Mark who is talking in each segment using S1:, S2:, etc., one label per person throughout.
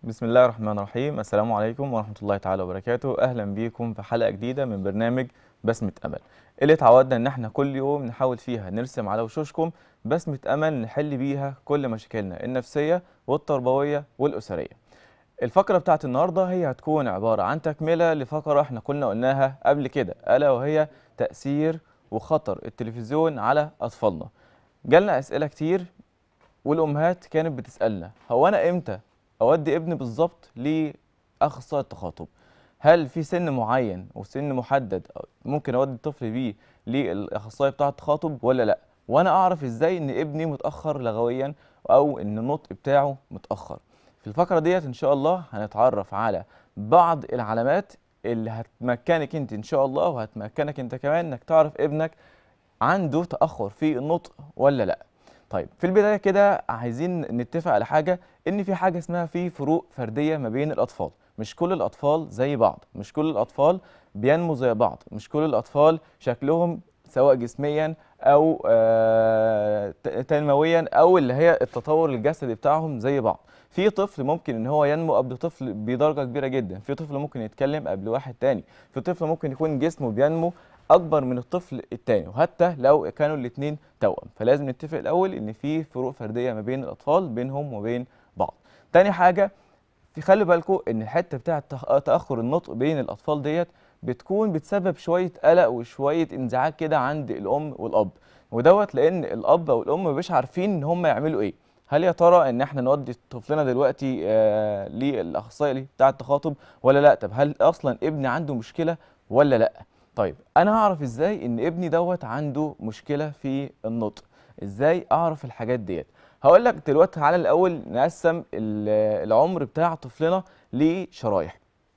S1: بسم الله الرحمن الرحيم السلام عليكم ورحمة الله تعالى وبركاته أهلا بيكم في حلقة جديدة من برنامج بسمة أمل اللي اتعودنا إن احنا كل يوم نحاول فيها نرسم على وشوشكم بسمة أمل نحل بيها كل مشاكلنا النفسية والتربوية والأسرية الفقرة بتاعت النهاردة هي هتكون عبارة عن تكملة لفقرة احنا كنا قلناها قبل كده ألا وهي تأثير وخطر التلفزيون على أطفالنا جالنا أسئلة كتير والأمهات كانت بتسألنا هو أنا إمتى أودي ابني بالظبط لأخصائي التخاطب هل في سن معين وسن محدد ممكن أودي الطفل بيه للأخصائي بتاع التخاطب ولا لأ وأنا أعرف إزاي إن ابني متأخر لغويا أو إن النطق بتاعه متأخر في الفقرة ديت إن شاء الله هنتعرف على بعض العلامات اللي هتمكنك أنت إن شاء الله وهتمكنك أنت كمان إنك تعرف ابنك عنده تأخر في النطق ولا لأ طيب في البداية كده عايزين نتفق على حاجة إن في حاجة اسمها في فروق فردية ما بين الأطفال مش كل الأطفال زي بعض مش كل الأطفال بينموا زي بعض مش كل الأطفال شكلهم سواء جسميا أو آه تنمويا أو اللي هي التطور الجسدي بتاعهم زي بعض في طفل ممكن ان هو ينمو قبل طفل بدرجه كبيره جدا في طفل ممكن يتكلم قبل واحد تاني في طفل ممكن يكون جسمه بينمو اكبر من الطفل التاني وحتى لو كانوا الاثنين توأم فلازم نتفق الاول ان في فروق فرديه ما بين الاطفال بينهم وبين بعض تاني حاجه في خلي بالكم ان الحته بتاعه تاخر النطق بين الاطفال ديت بتكون بتسبب شويه قلق وشويه انزعاج كده عند الام والاب ودوت لان الاب والام مش عارفين ان هم يعملوا ايه هل يا ترى ان احنا نودي طفلنا دلوقتي آه للاخصائي بتاع التخاطب ولا لا طب هل اصلا ابني عنده مشكله ولا لا طيب انا هعرف ازاي ان ابني دوت عنده مشكله في النطق ازاي اعرف الحاجات ديت هقول لك دلوقتي تعالى الاول نقسم العمر بتاع طفلنا لشرايح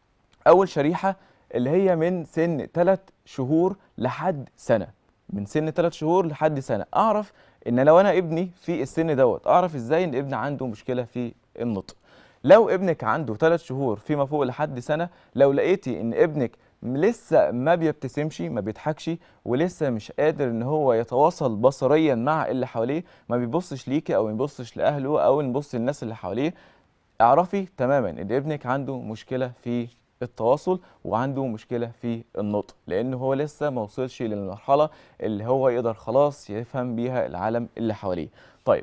S1: اول شريحه اللي هي من سن 3 شهور لحد سنه من سن 3 شهور لحد سنه اعرف ان لو انا ابني في السن دوت اعرف ازاي ان ابني عنده مشكله في النطق لو ابنك عنده 3 شهور فيما فوق لحد سنه لو لقيتي ان ابنك لسه ما بيبتسمش ما بيضحكش ولسه مش قادر ان هو يتواصل بصريا مع اللي حواليه ما بيبصش ليكي او ما بيبصش لاهله او نبص للناس اللي حواليه اعرفي تماما ان ابنك عنده مشكله في التواصل وعنده مشكله في النطق لان هو لسه ما وصلش للمرحله اللي هو يقدر خلاص يفهم بيها العالم اللي حواليه طيب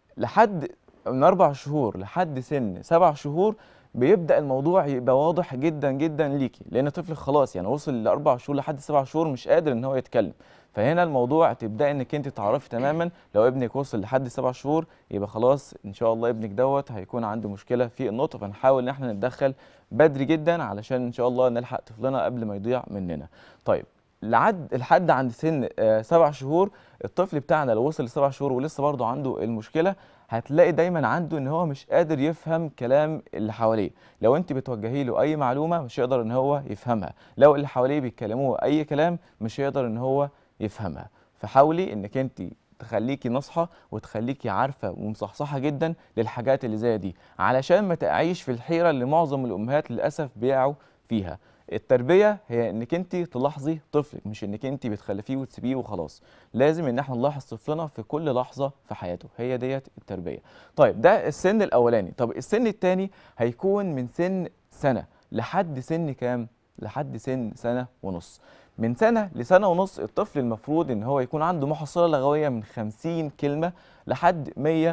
S1: لحد من اربع شهور لحد سن سبع شهور بيبدا الموضوع يبقى واضح جدا جدا ليكي لان الطفل خلاص يعني وصل لاربع شهور لحد سبع شهور مش قادر ان هو يتكلم فهنا الموضوع تبدا انك انت تعرفي تماما لو ابنك وصل لحد سبع شهور يبقى خلاص ان شاء الله ابنك دوت هيكون عنده مشكله في النطق فنحاول ان احنا نتدخل بدري جدا علشان ان شاء الله نلحق طفلنا قبل ما يضيع مننا طيب لحد لحد عند سن آه سبع شهور الطفل بتاعنا لو وصل لسبع شهور ولسه برضه عنده المشكله هتلاقي دايما عنده ان هو مش قادر يفهم كلام اللي حواليه لو انت بتوجهي له اي معلومه مش هيقدر ان هو يفهمها لو اللي حواليه بيتكلموه اي كلام مش هيقدر ان هو يفهمها فحاولي انك انت تخليكي ناصحه وتخليكي عارفه ومصحصحه جدا للحاجات اللي زي دي علشان ما تقعيش في الحيره اللي معظم الامهات للاسف بيقعوا فيها التربيه هي انك انت تلاحظي طفلك مش انك انت بتخلفيه وتسيبيه وخلاص لازم ان احنا نلاحظ طفلنا في كل لحظه في حياته هي ديت التربيه طيب ده السن الاولاني طب السن الثاني هيكون من سن سنه لحد سن كام لحد سن سنه ونص من سنه لسنه ونص الطفل المفروض ان هو يكون عنده محصله لغويه من 50 كلمه لحد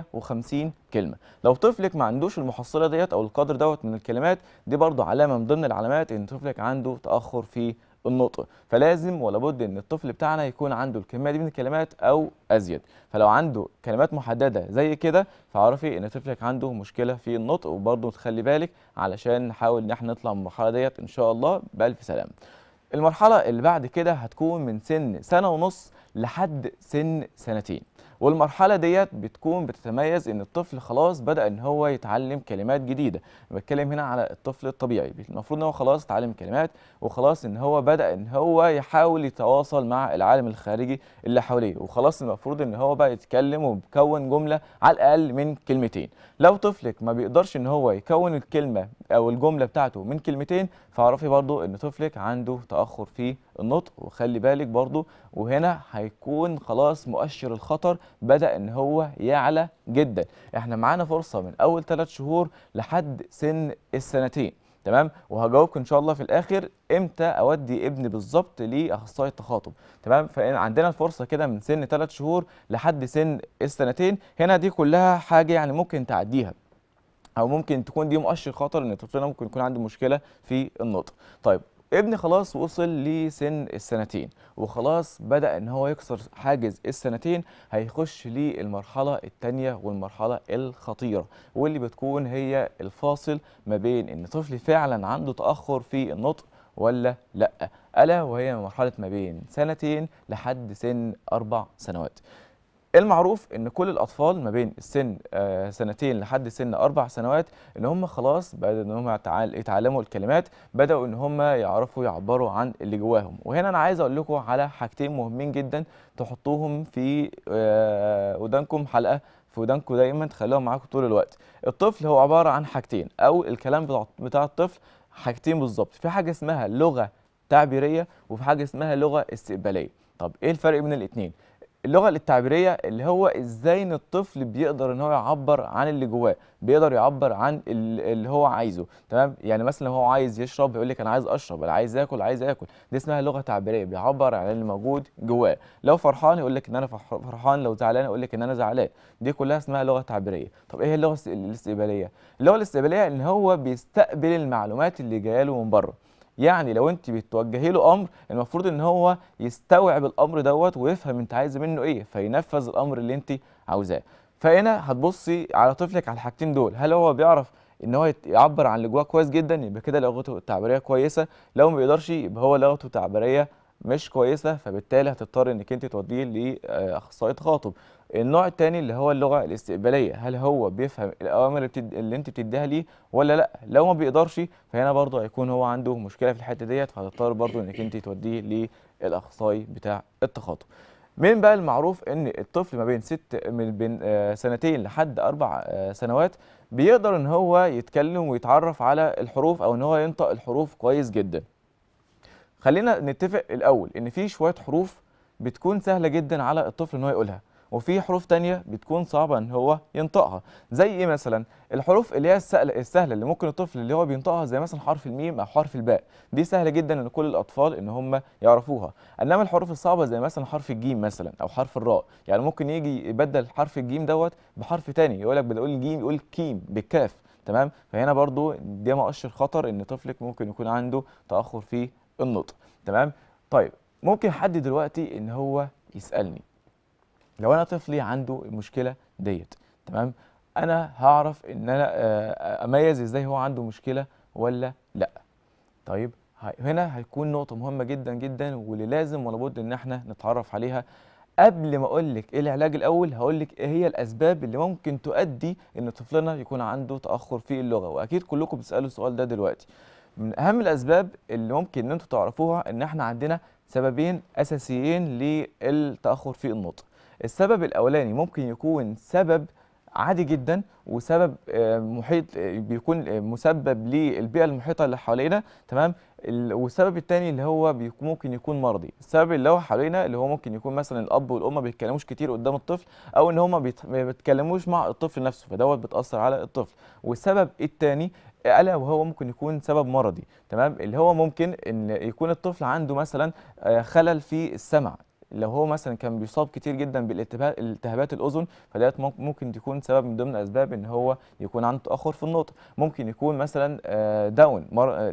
S1: 150 كلمه لو طفلك ما عندوش المحصله ديت او القدر دوت من الكلمات دي برضو علامه من ضمن العلامات ان طفلك عنده تاخر في النطق فلازم ولا بد ان الطفل بتاعنا يكون عنده الكميه دي من الكلمات او ازيد فلو عنده كلمات محدده زي كده فاعرفي ان طفلك عنده مشكله في النطق وبرضه تخلي بالك علشان نحاول ان احنا نطلع من المرحله ديت ان شاء الله بالف سلامه المرحله اللي بعد كده هتكون من سن سنه ونص لحد سن سنتين والمرحله ديت بتكون بتتميز ان الطفل خلاص بدا ان هو يتعلم كلمات جديده بتكلم هنا على الطفل الطبيعي المفروض ان هو خلاص اتعلم كلمات وخلاص ان هو بدا ان هو يحاول يتواصل مع العالم الخارجي اللي حواليه وخلاص المفروض ان هو بقى يتكلم وبيكون جمله على الاقل من كلمتين لو طفلك ما بيقدرش ان هو يكون الكلمه او الجمله بتاعته من كلمتين فاعرفي برضو ان طفلك عنده تاخر في النطق وخلي بالك برضو وهنا هيكون خلاص مؤشر الخطر بدأ ان هو يعلى جدا احنا معانا فرصة من اول ثلاث شهور لحد سن السنتين تمام وهجاوبكم ان شاء الله في الاخر امتى اودي ابني بالظبط لاخصائي التخاطب تمام فعندنا الفرصه كده من سن 3 شهور لحد سن السنتين هنا دي كلها حاجه يعني ممكن تعديها او ممكن تكون دي مؤشر خطر ان طفلنا ممكن يكون عنده مشكله في النطق طيب ابني خلاص وصل لسن السنتين وخلاص بدأ ان هو يكسر حاجز السنتين هيخش للمرحلة الثانية والمرحلة الخطيرة واللي بتكون هي الفاصل ما بين ان طفلي فعلا عنده تأخر في النطق ولا لا ألا وهي مرحلة ما بين سنتين لحد سن أربع سنوات المعروف ان كل الاطفال ما بين السن آه سنتين لحد سن اربع سنوات ان هم خلاص بدأوا ان هم يتعلموا الكلمات بداوا ان هم يعرفوا يعبروا عن اللي جواهم وهنا انا عايز اقول لكم على حاجتين مهمين جدا تحطوهم في آه ودانكم حلقه في ودانكم دايما تخلوهم معاكم طول الوقت الطفل هو عباره عن حاجتين او الكلام بتاع, بتاع الطفل حاجتين بالظبط في حاجه اسمها لغه تعبيريه وفي حاجه اسمها لغه استقباليه طب ايه الفرق بين الاثنين اللغه التعبيريه اللي هو ازاي ان الطفل بيقدر ان هو يعبر عن اللي جواه بيقدر يعبر عن اللي هو عايزه تمام يعني مثلا لو هو عايز يشرب يقول لك انا عايز اشرب انا عايز اكل عايز اكل دي اسمها لغه تعبيريه بيعبر عن اللي موجود جواه لو فرحان يقول لك ان انا فرحان لو زعلان يقول لك ان انا زعلان دي كلها اسمها لغه تعبيريه طب ايه اللغه الاستقباليه اللغه الاستقباليه ان هو بيستقبل المعلومات اللي جايه له من بره يعني لو انت بتوجهي له امر المفروض ان هو يستوعب الامر دوت ويفهم انت عايزه منه ايه فينفذ الامر اللي انت عاوزاه فهنا هتبصي على طفلك على الحاجتين دول هل هو بيعرف ان هو يعبر عن اللي جواه كويس جدا يبقى كده لغته التعبيريه كويسه لو ما بيقدرش يبقى هو لغته التعبيريه مش كويسه فبالتالي هتضطر انك انت توديه لاخصائي تخاطب النوع الثاني اللي هو اللغه الاستقباليه هل هو بيفهم الاوامر اللي, بتد... اللي انت بتديها ليه ولا لا لو ما بيقدرش فهنا برضه هيكون هو عنده مشكله في الحته ديت فهتضطر برضه انك انت توديه للاخصائي بتاع التخاطب من بقى المعروف ان الطفل ما بين ست من بين سنتين لحد اربع سنوات بيقدر ان هو يتكلم ويتعرف على الحروف او ان هو ينطق الحروف كويس جدا خلينا نتفق الاول ان في شويه حروف بتكون سهله جدا على الطفل ان هو يقولها وفي حروف تانية بتكون صعبة ان هو ينطقها زي ايه مثلا الحروف اللي هي السهلة اللي ممكن الطفل اللي هو بينطقها زي مثلا حرف الميم او حرف الباء دي سهلة جدا ان كل الاطفال ان هم يعرفوها انما الحروف الصعبة زي مثلا حرف الجيم مثلا او حرف الراء يعني ممكن يجي يبدل حرف الجيم دوت بحرف تاني يقول لك بدل اقول الجيم يقول كيم بالكاف تمام فهنا برضو ده مؤشر خطر ان طفلك ممكن يكون عنده تاخر في النطق تمام طيب ممكن حد دلوقتي ان هو يسالني لو انا طفلي عنده المشكله ديت تمام انا هعرف ان انا اميز ازاي هو عنده مشكله ولا لا طيب هنا هيكون نقطه مهمه جدا جدا واللي لازم ولا بد ان احنا نتعرف عليها قبل ما اقول لك ايه العلاج الاول هقول لك ايه هي الاسباب اللي ممكن تؤدي ان طفلنا يكون عنده تاخر في اللغه واكيد كلكم بتسالوا السؤال ده دلوقتي من اهم الاسباب اللي ممكن ان انتم تعرفوها ان احنا عندنا سببين اساسيين للتاخر في النطق السبب الاولاني ممكن يكون سبب عادي جدا وسبب محيط بيكون مسبب للبيئه المحيطه اللي حوالينا تمام والسبب الثاني اللي هو ممكن يكون مرضي السبب اللي هو حوالينا اللي هو ممكن يكون مثلا الاب والام ما بيتكلموش كتير قدام الطفل او ان هما ما بيتكلموش مع الطفل نفسه فدوت بتاثر على الطفل والسبب الثاني الا وهو ممكن يكون سبب مرضي تمام اللي هو ممكن ان يكون الطفل عنده مثلا خلل في السمع لو هو مثلا كان بيصاب كتير جدا بالالتهابات الاذن فديت ممكن تكون سبب من ضمن الاسباب ان هو يكون عنده تاخر في النطق ممكن يكون مثلا داون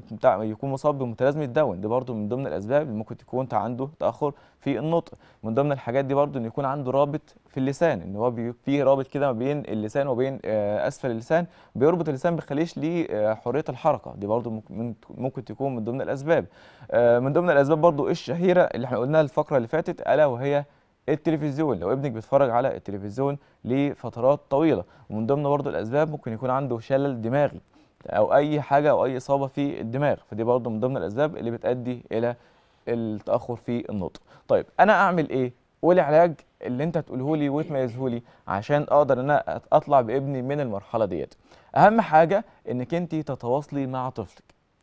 S1: يكون مصاب بمتلازمه داون دي برضو من ضمن الاسباب اللي ممكن تكون عنده تاخر في النطق من ضمن الحاجات دي برضو ان يكون عنده رابط في اللسان ان هو في رابط كده ما بين اللسان وبين اسفل اللسان بيربط اللسان ما بيخليش ليه حريه الحركه دي برضو ممكن ممكن تكون من ضمن الاسباب من ضمن الاسباب برضو الشهيره اللي احنا قلناها الفقره اللي فاتت الا وهي التلفزيون لو ابنك بيتفرج على التلفزيون لفترات طويله ومن ضمن برضو الاسباب ممكن يكون عنده شلل دماغي او اي حاجه او اي اصابه في الدماغ فدي برضو من ضمن الاسباب اللي بتؤدي الى التاخر في النطق طيب انا اعمل ايه والعلاج اللي انت تقوله لي وتميزه لي عشان اقدر ان انا اطلع بابني من المرحله ديت اهم حاجه انك انت تتواصلي مع طفلك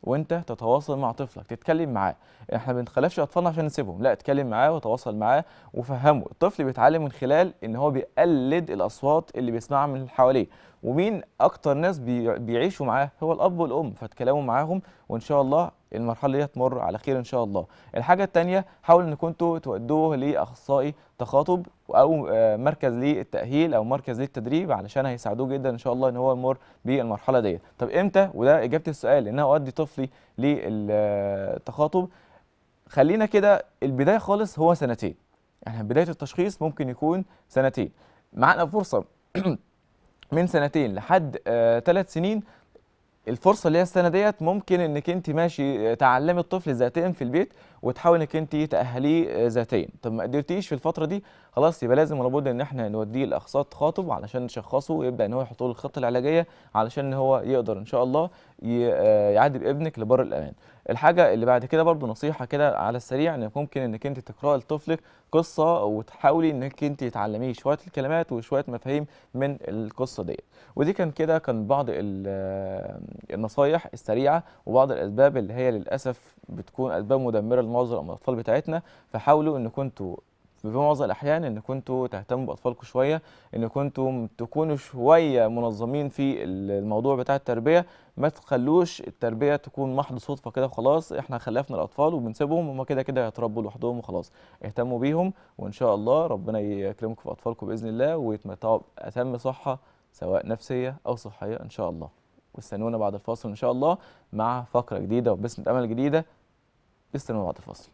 S1: وانت تتواصل مع طفلك تتكلم معاه احنا ما بنخلفش اطفالنا عشان نسيبهم لا اتكلم معاه وتواصل معاه وفهمه الطفل بيتعلم من خلال ان هو بيقلد الاصوات اللي بيسمعها من اللي حواليه ومين اكتر ناس بي- بيعيشوا معاه هو الاب والام فتكلموا معاهم وان شاء الله المرحله دي تمر على خير ان شاء الله الحاجه الثانيه حاولوا ان كنتوا تودوه لاخصائي تخاطب او آه، مركز للتاهيل او مركز للتدريب علشان هيساعدوه جدا ان شاء الله ان هو يمر بالمرحله ديت طب امتى وده اجابه السؤال ان انا اودي طفلي للتخاطب خلينا كده البدايه خالص هو سنتين يعني بدايه التشخيص ممكن يكون سنتين معانا فرصه من سنتين لحد ثلاث سنين الفرصه اللي هي السنه ديت ممكن انك انت ماشي آه، تعلمي الطفل ذاتيا في البيت وتحاول انك انت تاهليه آه، ذاتيا طب ما قدرتيش في الفتره دي خلاص يبقى لازم ولابد ان احنا نوديه لاخصائي التخاطب علشان نشخصه ويبدا ان هو يحط له الخطه العلاجيه علشان ان هو يقدر ان شاء الله ي- آه، يعدي بابنك لبر الامان الحاجه اللي بعد كده برضو نصيحه كده على السريع ان ممكن انك انت تقراي لطفلك قصه وتحاولي انك انت تعلميه شويه الكلمات وشويه مفاهيم من القصه ديت ودي كان كده كان بعض ال- النصايح السريعه وبعض الاسباب اللي هي للاسف بتكون اسباب مدمره لمعظم الاطفال بتاعتنا فحاولوا ان كنتوا في معظم الاحيان ان كنتوا تهتموا باطفالكم شويه ان كنتوا تكونوا شويه منظمين في الموضوع بتاع التربيه ما تخلوش التربيه تكون محض صدفه كده وخلاص احنا خلفنا الاطفال وبنسيبهم هم كده كده هيتربوا لوحدهم وخلاص اهتموا بيهم وان شاء الله ربنا يكرمكم في اطفالكم باذن الله ويتمتعوا باتم صحه سواء نفسيه او صحيه ان شاء الله واستنونا بعد الفاصل ان شاء الله مع فقره جديده وبسمه امل جديده استنونا بعد الفاصل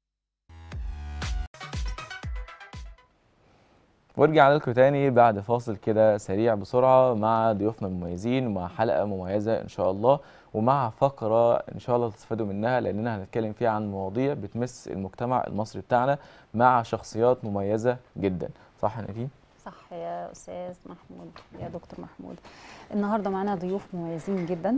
S1: ورجعنا لكم تاني بعد فاصل كده سريع بسرعة مع ضيوفنا المميزين ومع حلقة مميزة إن شاء الله ومع فقرة إن شاء الله تستفادوا منها لأننا هنتكلم فيها عن مواضيع بتمس المجتمع المصري بتاعنا مع شخصيات مميزة جدا صح يا نادين؟
S2: صح يا استاذ محمود يا دكتور محمود النهارده معانا ضيوف مميزين جدا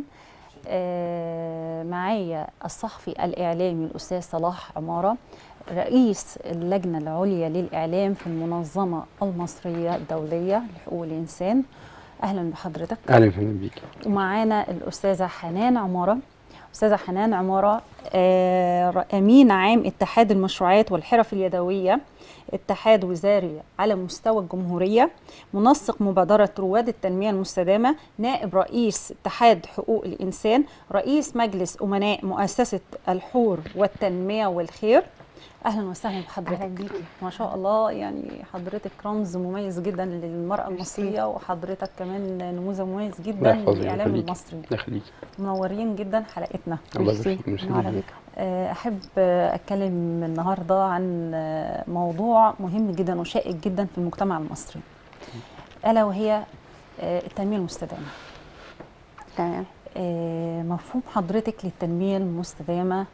S2: آه، معايا الصحفي الاعلامي الاستاذ صلاح عماره رئيس اللجنه العليا للاعلام في المنظمه المصريه الدوليه لحقوق الانسان اهلا بحضرتك
S3: اهلا وسهلا بيك
S2: ومعانا الاستاذه حنان عماره استاذه حنان عماره آه، امين عام اتحاد المشروعات والحرف اليدويه اتحاد وزاري على مستوى الجمهوريه منسق مبادره رواد التنميه المستدامه نائب رئيس اتحاد حقوق الانسان رئيس مجلس امناء مؤسسه الحور والتنميه والخير اهلا وسهلا بحضرتك
S4: أهلاً بيكي.
S2: ما شاء الله يعني حضرتك رمز مميز جدا للمراه المصريه وحضرتك كمان نموذج مميز جدا
S3: الله يحفظك
S2: للاعلام
S3: ويخليك.
S2: المصري
S3: الله يخليك
S2: منورين جدا حلقتنا
S3: الله
S4: ميرسي.
S3: يبارك فيك
S4: نهار
S3: ميرسي
S4: بيك.
S2: آه، احب آه، اتكلم النهارده عن آه، موضوع مهم جدا وشائك جدا في المجتمع المصري الا وهي آه، التنميه المستدامه
S4: تمام
S2: آه، مفهوم حضرتك للتنميه المستدامه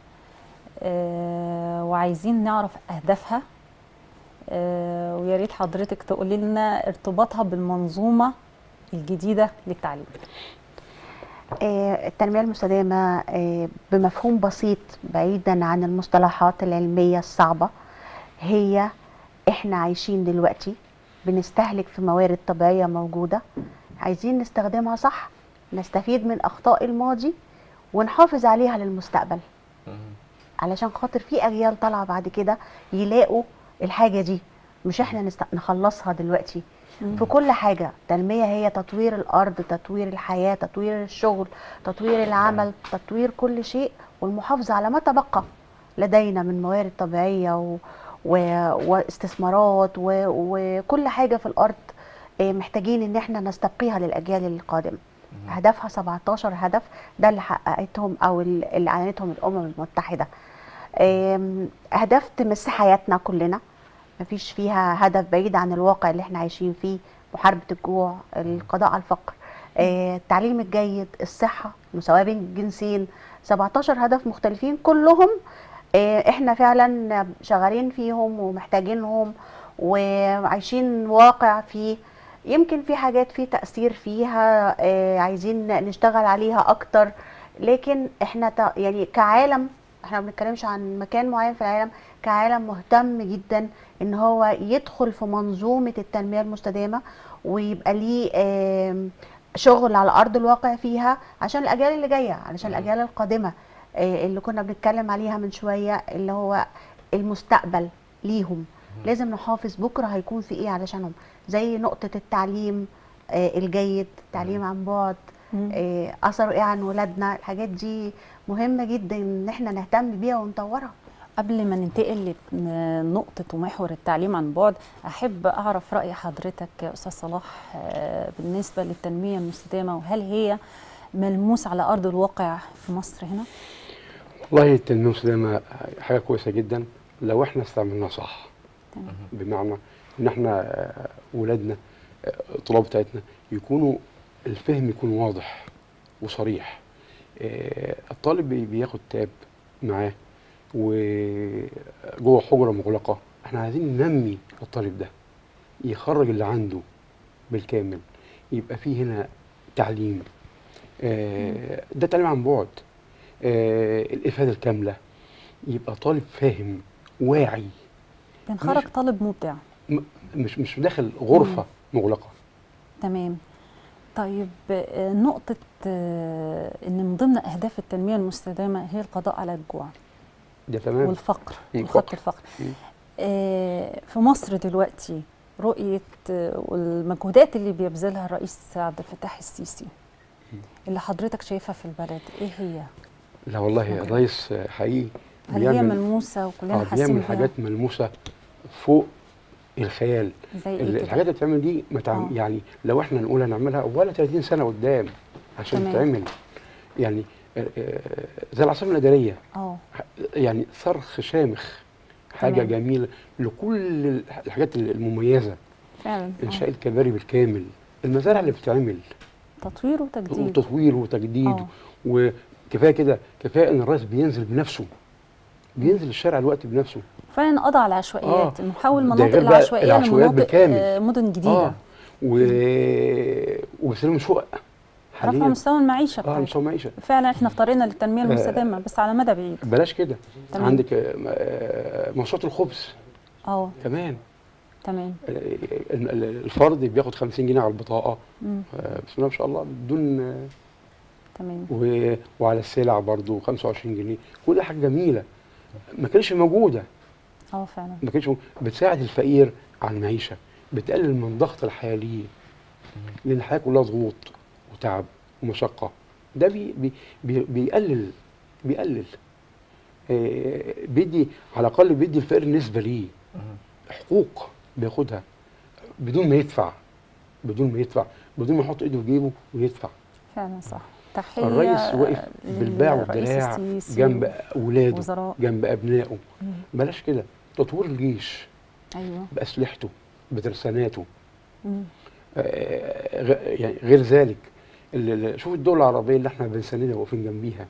S2: آه، وعايزين نعرف اهدافها آه، ويا ريت حضرتك تقولي لنا ارتباطها بالمنظومه الجديده للتعليم
S4: آه، التنمية المستدامة آه، بمفهوم بسيط بعيدا عن المصطلحات العلمية الصعبة هي احنا عايشين دلوقتي بنستهلك في موارد طبيعية موجودة عايزين نستخدمها صح نستفيد من أخطاء الماضي ونحافظ عليها للمستقبل علشان خاطر في أجيال طالعة بعد كده يلاقوا الحاجة دي مش احنا نست... نخلصها دلوقتي في كل حاجة تنمية هي تطوير الأرض تطوير الحياة تطوير الشغل تطوير العمل تطوير كل شيء والمحافظة على ما تبقى لدينا من موارد طبيعية و... و... واستثمارات و... وكل حاجة في الأرض آه، محتاجين إن احنا نستبقيها للأجيال القادمة هدفها 17 هدف ده اللي حققتهم أو اللي أعلنتهم الأمم المتحدة آم، أهداف تمس حياتنا كلنا مفيش فيها هدف بعيد عن الواقع اللي احنا عايشين فيه محاربة الجوع القضاء على الفقر آه، التعليم الجيد الصحة المساواة بين الجنسين 17 هدف مختلفين كلهم آه، احنا فعلا شغالين فيهم ومحتاجينهم وعايشين واقع فيه يمكن في حاجات في تأثير فيها آه، عايزين نشتغل عليها أكتر لكن احنا تا- يعني كعالم احنا ما بنتكلمش عن مكان معين في العالم كعالم مهتم جدا ان هو يدخل في منظومة التنمية المستدامة ويبقى ليه آم، شغل على ارض الواقع فيها عشان الاجيال اللي جايه علشان
S1: مم.
S4: الاجيال القادمه آه، اللي كنا بنتكلم عليها من شويه اللي هو المستقبل ليهم لازم نحافظ بكره هيكون في ايه علشانهم زي نقطه التعليم آه، الجيد التعليم عن بعد
S2: مم.
S4: آه، اثره ايه عن ولادنا الحاجات دي مهمه جدا ان احنا نهتم بيها ونطورها
S2: قبل ما ننتقل لنقطة ومحور التعليم عن بعد أحب أعرف رأي حضرتك يا أستاذ صلاح آه، بالنسبة للتنمية المستدامة وهل هي ملموس على أرض الواقع في مصر هنا؟
S3: والله التنميه المستدامه حاجه كويسه جدا لو احنا استعملناها صح
S2: تمام.
S3: بمعنى ان احنا آه، ولادنا آه، الطلاب بتاعتنا يكونوا الفهم يكون واضح وصريح آه، الطالب بي- بياخد تاب معاه وجوه حجره مغلقه احنا عايزين ننمي الطالب ده يخرج اللي عنده بالكامل يبقى فيه هنا تعليم آه، ده تعليم عن بعد آه، الافاده الكامله يبقى طالب فاهم واعي
S2: بنخرج
S3: مش-
S2: طالب مبدع
S3: م- مش مش داخل غرفه مغلقه
S2: تمام طيب آه، نقطة آه، إن من ضمن أهداف التنمية المستدامة هي القضاء على الجوع
S3: ده تمام
S2: والفقر
S3: مم،
S2: وخط
S3: فقر.
S2: الفقر
S3: مم.
S2: آه، في مصر دلوقتي رؤية آه، والمجهودات اللي بيبذلها الرئيس عبد الفتاح السيسي اللي حضرتك شايفها في البلد ايه هي؟
S3: لا والله
S2: ممكن.
S3: الرئيس حقيقي
S2: هل هي
S3: بيعمل
S2: ملموسة وكلنا
S3: آه،
S2: حاسين
S3: بيعمل
S2: بيها؟
S3: حاجات ملموسه فوق الخيال
S2: زي
S3: ال-
S2: ايه كده؟
S3: الحاجات اللي بتتعمل دي ما تعم...
S2: آه.
S3: يعني لو احنا نقول هنعملها ولا 30 سنه قدام عشان
S2: تمام.
S3: تتعمل يعني آه، آه، زي العاصمه الاداريه
S2: اه
S3: يعني صرخ شامخ حاجه
S2: تمام.
S3: جميله لكل الحاجات المميزه
S2: فعلا آه.
S3: انشاء الكباري بالكامل المزارع اللي بتتعمل
S2: تطوير وتجديد
S3: وتطوير وتجديد
S2: آه.
S3: وكفايه كده كفايه ان الرئيس بينزل بنفسه بينزل الشارع الوقت بنفسه
S2: فعلا قضى على العشوائيات
S3: آه.
S2: نحول
S3: ده
S2: مناطق
S3: غير بقى
S2: العشوائية
S3: العشوائيات
S2: لمناطق
S3: بالكامل.
S2: آه، مدن جديدة
S3: اه و... وبيسلموا شقق
S2: رفع
S3: حاليا
S2: مستوى المعيشة
S3: اه
S2: بتاعتهم
S3: مستوى معيشه
S2: فعلا احنا في طريقنا للتنمية
S3: آه.
S2: المستدامة بس على مدى بعيد
S3: بلاش كده
S2: تمام.
S3: عندك آه، آه، مشروعات الخبز
S2: اه
S3: كمان
S2: تمام
S3: آه، ال- ال- الفرد بياخد 50 جنيه على البطاقه
S2: مم.
S3: آه، بسم الله ما شاء الله بدون آه،
S2: تمام
S3: و... وعلى السلع برضو 25 جنيه كل ده حاجه جميله ما كانتش موجوده
S2: اه فعلا
S3: ما كانتش بتساعد الفقير على المعيشه بتقلل من ضغط الحياه ليه لان الحياه كلها ضغوط وتعب ومشقه ده بي بي بي بيقلل بيقلل آه، بيدي على الاقل بيدي الفقير نسبه ليه حقوق بياخدها بدون ما يدفع بدون ما يدفع بدون ما يحط ايده في جيبه ويدفع
S2: فعلا صح تحية
S3: الرئيس واقف بالباع
S2: للرئيس
S3: والدراع
S2: السيسي
S3: جنب اولاده
S2: وزراء
S3: جنب ابنائه
S2: مم.
S3: بلاش كده تطوير الجيش
S2: ايوه
S3: باسلحته بترساناته
S2: مم.
S3: آه، غ- يعني غير ذلك ال- ال- شوف الدول العربيه اللي احنا بنساندها واقفين جنبيها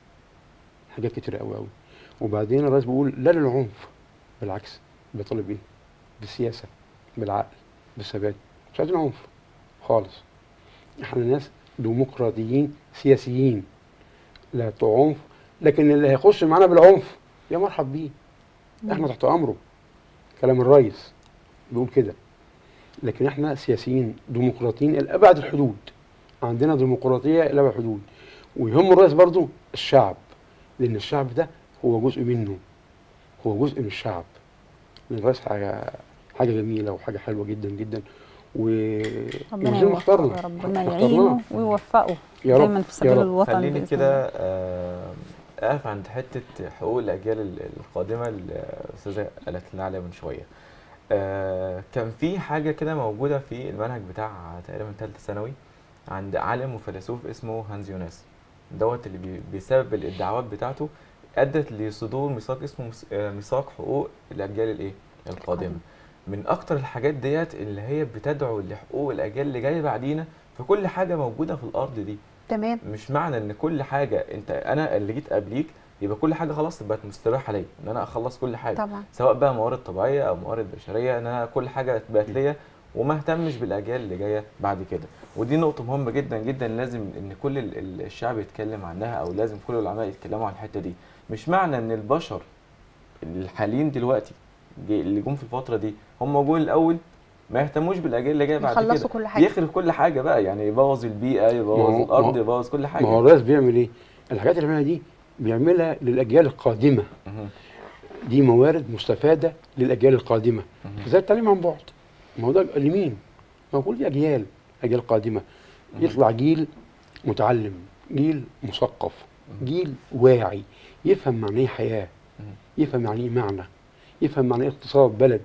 S3: حاجات كتير قوي قوي وبعدين الرئيس بيقول لا للعنف بالعكس بيطالب ايه بالسياسه بالعقل بالثبات مش عايزين عنف خالص احنا ناس ديمقراطيين سياسيين لا بتوع عنف لكن اللي هيخش معانا بالعنف يا مرحب بيه احنا تحت امره كلام الرئيس بيقول كده لكن احنا سياسيين ديمقراطيين الى ابعد الحدود عندنا ديمقراطيه الى ابعد الحدود ويهم الرئيس برضو الشعب لان الشعب ده هو جزء منه هو جزء من الشعب لان الرئيس حاجه حاجه جميله وحاجه حلوه جدا جدا و
S2: ربنا
S3: وزي ما
S2: يوفقه
S3: اخترنا
S2: ربنا
S3: اخترناه.
S2: يعينه ويوفقه
S3: يا رب
S2: دايما في سبيل
S3: يا رب
S2: الوطن
S1: خليني
S2: بإذن
S1: كده
S2: الله.
S1: آه، اقف عند حته حقوق الاجيال ال- القادمه اللي الاستاذه قالت لنا عليها من شويه آه، كان في حاجه كده موجوده في المنهج بتاع تقريبا ثالثه ثانوي عند عالم وفيلسوف اسمه هانز يوناس دوت اللي بي- بسبب الادعاءات بتاعته ادت لصدور ميثاق اسمه مس- آه، ميثاق حقوق الاجيال الايه القادمه من اكتر الحاجات ديت اللي هي بتدعو لحقوق الاجيال اللي جايه بعدينا في كل حاجه موجوده في الارض دي
S4: تمام
S1: مش معنى ان كل حاجه انت انا اللي جيت قبليك يبقى كل حاجه خلاص بقت مستباح عليا ان انا اخلص كل حاجه
S4: طبعا
S1: سواء بقى موارد طبيعيه او موارد بشريه ان انا كل حاجه بقت ليا وما اهتمش بالاجيال اللي جايه بعد كده ودي نقطه مهمه جدا جدا لازم ان كل ال- ال- الشعب يتكلم عنها او لازم كل العلماء يتكلموا عن الحته دي مش معنى ان البشر الحاليين دلوقتي جي- اللي جم في الفتره دي هم جم الاول ما يهتموش بالاجيال اللي جايه بعد
S4: يخلصوا
S1: كده
S4: كل حاجة.
S1: يخرب كل حاجه بقى يعني يبوظ البيئه يبوظ
S3: ما هو- ما
S1: الارض
S3: هو-
S1: يبوظ كل حاجه
S3: ما هو الرئيس بيعمل ايه؟ الحاجات اللي بيعملها دي بيعملها للاجيال القادمه
S1: مهم.
S3: دي موارد مستفاده للاجيال القادمه زي التعليم عن بعد ما هو ده لمين؟ ما هو كل دي اجيال اجيال قادمه يطلع جيل متعلم جيل مثقف جيل واعي يفهم معنى ايه حياه يفهم يعني ايه معنى يفهم معنى ايه اقتصاد بلد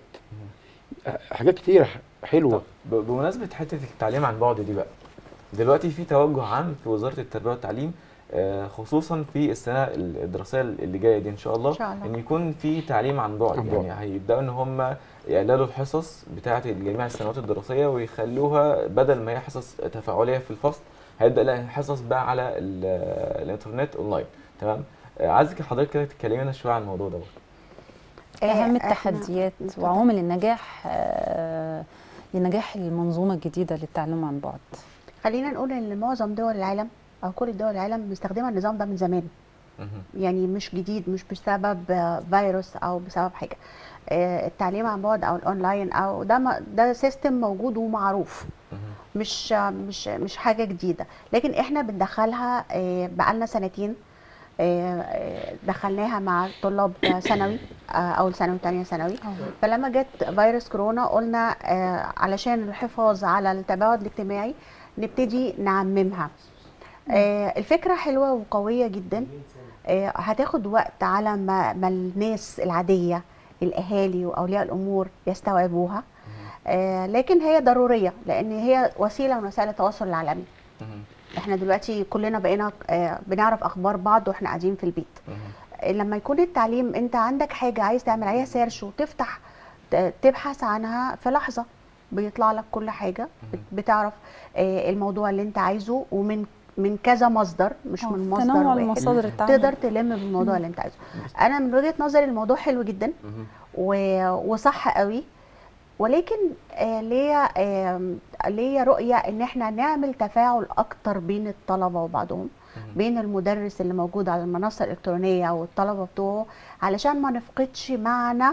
S3: حاجات كتير حلوه
S1: طب ب- بمناسبه حته التعليم عن بعد دي بقى دلوقتي في توجه عام في وزاره التربيه والتعليم آه، خصوصا في السنه الدراسيه اللي جايه دي ان شاء الله
S4: إن شاء الله.
S1: ان يكون في تعليم عن بعد
S3: عن
S1: يعني هيبداوا ان هم يقللوا الحصص بتاعه جميع السنوات الدراسيه ويخلوها بدل ما هي حصص تفاعليه في الفصل هيبدا لا حصص بقى على ال- الانترنت اونلاين تمام آه، عايزك حضرتك كده تكلمي لنا شويه عن الموضوع ده برضه.
S2: اهم
S4: إحنا-
S2: التحديات
S4: اتفضل.
S2: وعوامل النجاح آه، لنجاح المنظومه الجديده للتعليم عن بعد
S4: خلينا نقول ان معظم دول العالم او كل دول العالم مستخدمه النظام ده من زمان
S1: مهم.
S4: يعني مش جديد مش بسبب آه، فيروس او بسبب حاجه آه، التعليم عن بعد او الاونلاين او ده ما- ده سيستم موجود ومعروف
S1: مهم.
S4: مش مش مش حاجه جديده لكن احنا بندخلها آه، بقالنا سنتين آه، آه، دخلناها مع طلاب ثانوي آه، اول ثانوي وثانيه ثانوي فلما جت فيروس كورونا قلنا آه، علشان الحفاظ على التباعد الاجتماعي نبتدي نعممها آه، الفكره حلوه وقويه جدا آه، هتاخد وقت على ما, ما الناس العاديه الاهالي واولياء الامور يستوعبوها آه، لكن هي ضروريه لان هي وسيله من وسائل التواصل العالمي
S1: مهم.
S4: احنا دلوقتي كلنا بقينا آه، بنعرف اخبار بعض واحنا قاعدين في البيت
S1: مهم.
S4: لما يكون التعليم انت عندك حاجه عايز تعمل عليها سيرش وتفتح ت- تبحث عنها في لحظه بيطلع لك كل حاجه بت- بتعرف آه، الموضوع اللي انت عايزه ومن من كذا مصدر مش
S2: آه،
S4: من مصدر
S2: تنوع
S4: واحد
S2: المصادر التعليم
S4: تقدر تلم بالموضوع اللي انت عايزه انا من وجهه نظري الموضوع حلو جدا
S1: مهم.
S4: و- وصح قوي ولكن آه، ليا آم، ليا رؤيه ان احنا نعمل تفاعل اكتر بين الطلبه وبعضهم بين المدرس اللي موجود على المنصه الالكترونيه والطلبه بتوعه علشان ما نفقدش معنى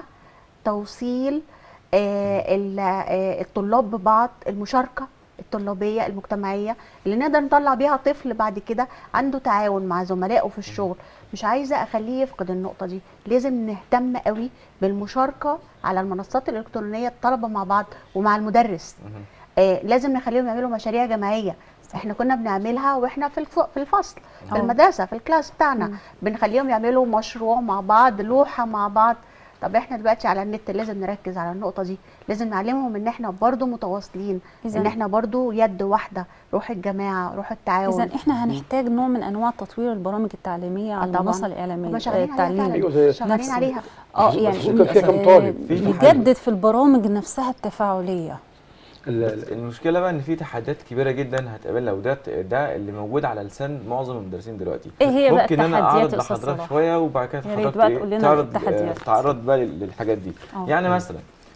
S4: توصيل آه، ال- آه، الطلاب ببعض المشاركه الطلابيه المجتمعيه اللي نقدر نطلع بيها طفل بعد كده عنده تعاون مع زملائه في الشغل مش عايزه اخليه يفقد النقطه دي لازم نهتم قوي بالمشاركه على المنصات الالكترونيه الطلبه مع بعض ومع المدرس
S1: مهم.
S4: آه لازم نخليهم يعملوا مشاريع جماعيه احنا كنا بنعملها واحنا في الف... في الفصل في
S2: أه.
S4: المدرسه في الكلاس بتاعنا
S2: مم.
S4: بنخليهم يعملوا مشروع مع بعض لوحه مع بعض طب احنا دلوقتي على النت لازم نركز على النقطه دي لازم نعلمهم ان احنا برضو متواصلين
S2: إذن-
S4: ان احنا برضو يد واحده روح الجماعه روح التعاون
S2: اذا احنا هنحتاج نوع من انواع تطوير البرامج التعليميه على
S4: طبعاً.
S2: المنصه
S4: هم
S2: الاعلاميه
S4: شغالين عليها
S2: التعليم
S4: فعلا
S3: أيوة زي-
S4: شغالين
S2: نفس-
S4: عليها
S2: اه
S3: بس
S2: يعني
S3: كان فيها كام طالب؟
S1: في
S2: بيجدد في البرامج نفسها التفاعليه
S3: ال-
S1: بس
S3: ال-
S1: المشكله بقى ان في تحديات كبيره جدا هتقابلنا وده ده اللي موجود على لسان معظم المدرسين دلوقتي
S2: إيه هي بقى
S1: ممكن انا
S2: التحديات
S1: اعرض
S2: يا أستاذ
S1: لحضرتك
S2: صلاح؟
S1: شويه وبعد كده
S2: يا ريت
S1: حضرتك
S2: بقى
S1: إيه،
S2: تقول لنا
S1: تعرض
S2: التحديات.
S1: آه، تعرض بقى لل- للحاجات دي
S2: آه.
S1: يعني مثلا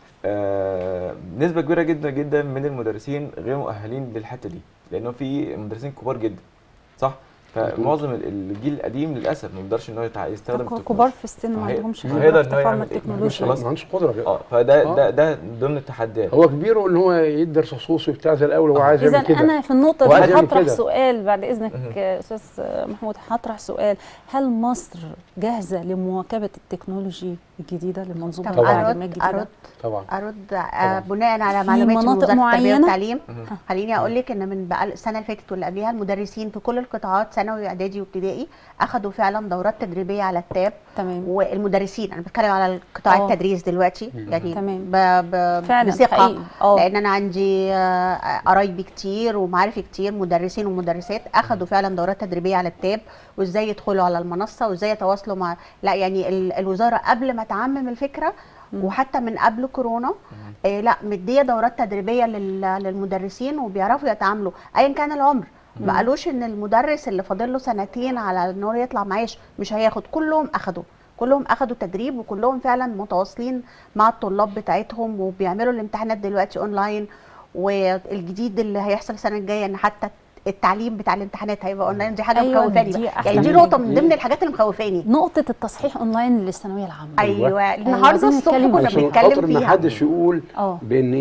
S1: آه، نسبه كبيره جدا جدا من المدرسين غير مؤهلين للحته دي لانه في مدرسين كبار جدا صح فمعظم ال- الجيل القديم للاسف ما بيقدرش ان هو يتع- يستخدم
S2: كبار
S1: التكنولوجيا.
S2: في السن ما
S1: فهي-
S2: عندهمش
S1: فهيقدر
S2: خبره
S1: إن هو
S2: في تفاعل
S1: يعمل
S3: مش
S2: التكنولوجيا
S1: خلاص.
S3: ما عندوش قدره
S1: اه فده
S3: آه.
S1: ده ده ضمن التحديات
S3: هو كبير ان هو يدرس خصوصي وبتاع زي الاول هو عايز
S2: اذا
S3: يعمل كده
S2: انا في النقطه
S3: هو عايز
S2: دي
S3: يعمل
S2: هطرح
S3: كده.
S2: سؤال بعد اذنك
S1: مهم.
S2: آه، استاذ محمود هطرح سؤال هل مصر جاهزه لمواكبه التكنولوجي الجديده للمنظومه
S4: طب
S3: طبعاً.
S2: التعليميه
S4: ارد
S2: الجديده
S4: ارد
S3: طبعا
S4: ارد آه، بناء على
S2: في
S4: معلوماتي من
S2: مناطق
S4: وزاره التربيه
S2: معينة؟
S4: والتعليم
S1: مهم.
S4: خليني اقول لك ان من بقى السنه اللي فاتت واللي قبلها المدرسين في كل القطاعات ثانوي واعدادي وابتدائي اخذوا فعلا دورات تدريبيه على التاب
S2: تمام
S4: والمدرسين انا بتكلم على قطاع
S2: آه.
S4: التدريس دلوقتي يعني
S2: تمام.
S4: ب... ب...
S2: فعلا
S4: بثقه
S2: حقيقي اه
S4: لان انا عندي آه، قرايبي كتير ومعارفي كتير مدرسين ومدرسات اخذوا فعلا دورات تدريبيه على التاب وازاي يدخلوا على المنصه وازاي يتواصلوا مع لا يعني ال- الوزاره قبل ما تعمم الفكره
S2: مم.
S4: وحتى من قبل كورونا آه لا مديه دورات تدريبيه لل- للمدرسين وبيعرفوا يتعاملوا ايا كان العمر ما قالوش ان المدرس اللي فاضل له سنتين على ان هو يطلع معاش مش هياخد كلهم اخدوا كلهم اخدوا تدريب وكلهم فعلا متواصلين مع الطلاب بتاعتهم وبيعملوا الامتحانات دلوقتي اونلاين والجديد اللي هيحصل السنه الجايه ان حتى التعليم بتاع الامتحانات هيبقى اونلاين دي حاجه
S2: أيوة،
S4: مخوفاني
S2: دي
S4: بقى.
S2: أحسن
S4: يعني دي
S2: حاجة.
S4: نقطه من ضمن الحاجات اللي مخوفاني
S2: نقطه التصحيح اونلاين للثانويه العامه
S4: ايوه
S2: عايزين
S4: النهارده الصبح
S2: نتكلم
S4: كنا
S2: فيها.
S3: عشان خاطر
S4: بنتكلم
S3: ما
S4: فيها
S3: حدش يقول
S2: اه
S3: بان ايه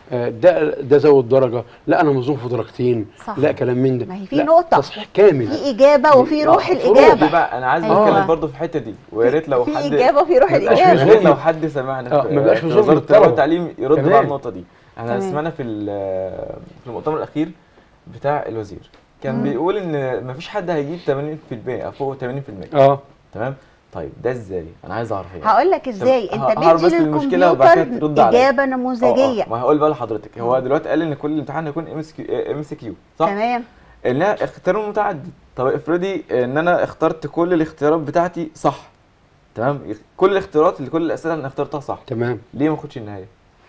S3: آه، ده ده زود درجه لا انا مظلوم في درجتين
S2: صح.
S3: لا كلام من ده
S4: ما هي في
S3: لا،
S4: نقطة.
S3: تصحيح كامل
S4: في اجابه وفي روح
S1: آه، في
S4: الاجابه
S1: دي بقى انا عايز
S2: أيوة.
S1: اتكلم برضه في الحته دي ويا ريت لو
S4: في
S1: حد
S4: اجابه وفي روح
S1: ما يبقاش
S3: الإجابة.
S1: يا
S4: الاجابه
S1: ريت لو حد سمعنا
S3: آه،
S1: في
S3: ما يبقاش
S1: في
S3: في ظلم
S1: وزاره التربيه
S3: للطلبة.
S1: والتعليم يرد
S3: تمام.
S1: بقى على النقطه دي احنا
S2: تمام.
S1: سمعنا في ال- في المؤتمر الاخير بتاع الوزير كان
S2: مم.
S1: بيقول ان ما فيش حد هيجيب 80% او فوق 80%
S3: اه
S1: تمام طيب ده ازاي انا عايز اعرف ايه
S4: هقول لك ازاي
S1: طب
S4: انت
S1: هعرف بس
S4: مدي
S1: المشكلة وبعد كده ترد
S4: للكمبيوتر
S1: عليا.
S4: اجابه
S1: آه، آه،
S4: نموذجيه
S1: ما هقول بقى لحضرتك هو دلوقتي قال ان كل امتحان هيكون ام اس كيو صح
S4: تمام
S1: انها اختيار متعدد طب افرضي ان انا اخترت كل الاختيارات بتاعتي صح تمام كل الاختيارات اللي كل الاسئله اللي انا اخترتها صح
S3: تمام
S1: ليه ما اخدش النهايه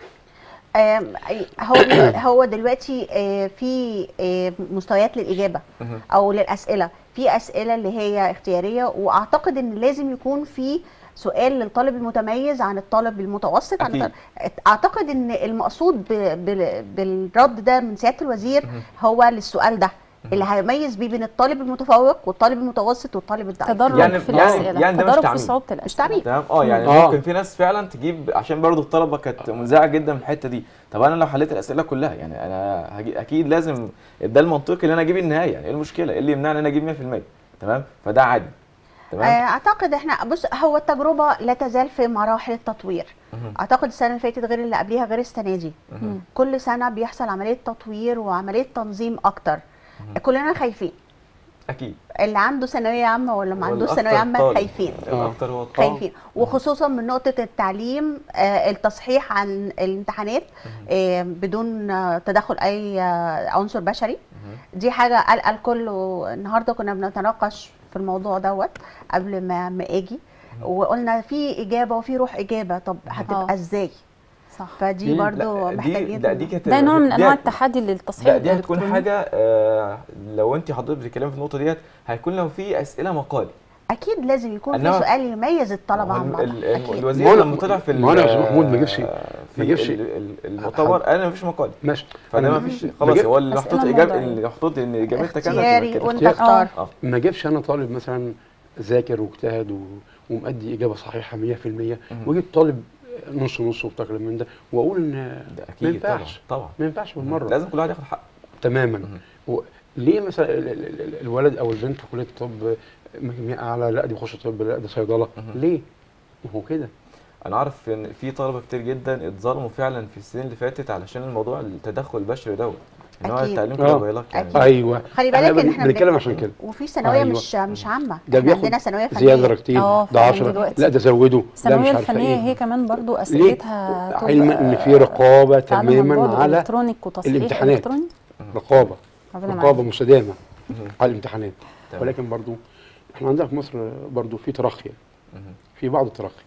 S4: آم، هو هو دلوقتي آه، في آه، مستويات للاجابه
S1: مهم.
S4: او للاسئله في اسئله اللي هي اختياريه واعتقد ان لازم يكون في سؤال للطالب المتميز عن الطالب المتوسط عن
S1: أكيد.
S4: الطالب. اعتقد ان المقصود ب- بال- بالرد ده من سياده الوزير
S1: مهم.
S4: هو للسؤال ده اللي هيميز بيه بين الطالب المتفوق والطالب المتوسط والطالب الضعيف
S2: تدرج
S1: يعني-
S2: في
S1: يعني-
S2: الاسئله
S1: يعني ده مش
S2: تدرج في
S1: تعميم.
S2: صعوبه
S4: مش
S2: الاسئله
S4: تعميم
S1: تمام اه يعني
S3: آه.
S1: ممكن في ناس فعلا تجيب عشان برضو الطلبه كانت منزعجه جدا من الحته دي طب انا لو حليت الاسئله كلها يعني انا هجي اكيد لازم ده المنطقي ان انا اجيب النهايه يعني ايه المشكله ايه اللي يمنعني ان انا اجيب 100% تمام فده عادي
S4: آه،
S1: تمام
S4: اعتقد احنا بص هو التجربه لا تزال في مراحل التطوير
S1: مهم.
S4: اعتقد السنه اللي فاتت غير اللي قبليها غير السنه دي
S1: مهم.
S4: كل سنه بيحصل عمليه تطوير وعمليه تنظيم اكتر كلنا خايفين
S1: اكيد
S4: اللي عنده ثانويه عامه ولا ما عندوش
S1: والأكتر
S4: ثانويه عامه
S1: طالب.
S4: خايفين
S1: الاكتر هو الطالب.
S4: خايفين وخصوصا من نقطه التعليم آه، التصحيح عن الامتحانات آه، بدون آه، تدخل اي آه، عنصر بشري
S1: مهم.
S4: دي حاجه قلقه الكل والنهارده كنا بنتناقش في الموضوع دوت قبل ما ما اجي وقلنا في اجابه وفي روح اجابه طب
S2: آه.
S4: هتبقى ازاي
S2: صح
S4: فدي
S3: لا،
S4: برضو
S1: لا، دي
S4: محتاجين
S1: لا دي كانت
S2: ده نوع من
S1: دي
S2: انواع
S1: هت-
S2: التحدي للتصحيح
S1: لا دي هتكون
S2: الإلكتروني.
S1: حاجه آه لو انت حضرتك بتتكلمي في النقطه ديت هيكون لو في اسئله مقالي
S4: اكيد لازم يكون في
S1: إنما-
S4: سؤال يميز الطلبه
S1: هو
S4: عن
S1: الم-
S4: بعض
S1: ال-
S4: أكيد.
S3: ما
S1: الوزير
S3: أنا-
S1: لما طلع في
S3: ما أنا يا أستاذ
S1: ال-
S3: محمود ما جابش-
S1: في
S3: ما جابش-
S1: ال- ال- المؤتمر قال ما فيش مقالي
S3: ماشي
S1: فده ما
S3: أنا-
S1: فيش
S3: ما
S1: خلاص
S3: جاب-
S1: هو اللي
S2: أسئلة
S1: محطوط اجابه
S2: موضوعية.
S1: اللي محطوط ان اجابتك كذا
S4: اختياري
S1: تبقى
S4: وانت
S1: كده
S3: اختيار.
S4: اختار
S1: اه
S3: ما جابش انا طالب مثلا ذاكر واجتهد و... ومؤدي اجابه صحيحه 100%
S1: مهم.
S3: واجيب طالب نص نص وبتكلم من ده واقول ان
S1: ده
S3: ما
S1: اكيد طبعا
S3: ينفعش
S1: طبعا
S3: ما ينفعش بالمره
S1: لازم كل واحد ياخد حقه
S3: تماما
S1: مهم.
S3: و... ليه مثلا ال- ال- ال- الولد او البنت في كليه الطب مجموع اعلى لا دي بيخش طب لا ده صيدله
S1: مهم.
S3: ليه؟ ما هو كده
S1: انا عارف ان في طلبه كتير جدا اتظلموا فعلا في السنين اللي فاتت علشان الموضوع التدخل البشري دوت ان هو
S4: أكيد.
S1: التعليم
S3: آه.
S1: كده موبايلات يعني
S4: أكيد.
S3: ايوه
S4: خلي
S3: احنا
S4: بالك ان
S3: بن-
S4: احنا
S3: بنتكلم
S4: بن-
S3: عشان كده
S4: وفي ثانويه
S3: أيوة.
S4: مش مش عامه
S3: ده
S4: احنا
S3: بياخد
S4: عندنا ثانويه فنيه
S3: زياده درجتين
S2: آه،
S3: ده
S2: فعلا
S3: 10
S2: دلوقتي.
S3: لا ده زوده لا مش
S2: الثانويه
S3: عارفه
S2: الفنيه
S3: ايه
S2: هي كمان برضو
S3: ليه؟
S2: اسئلتها
S3: علما ان في رقابه
S2: تعلم عن
S3: تماما
S2: بعد
S3: على
S2: الكترونيك وتصحيح
S3: الامتحانات.
S2: الكتروني
S3: رقابه
S2: ربنا
S3: رقابه
S2: معاك.
S3: مستدامه
S1: مهم.
S3: على الامتحانات
S1: تمام.
S3: ولكن برضو احنا عندنا في مصر برضو في ترقي
S1: مهم.
S3: في بعض الترقي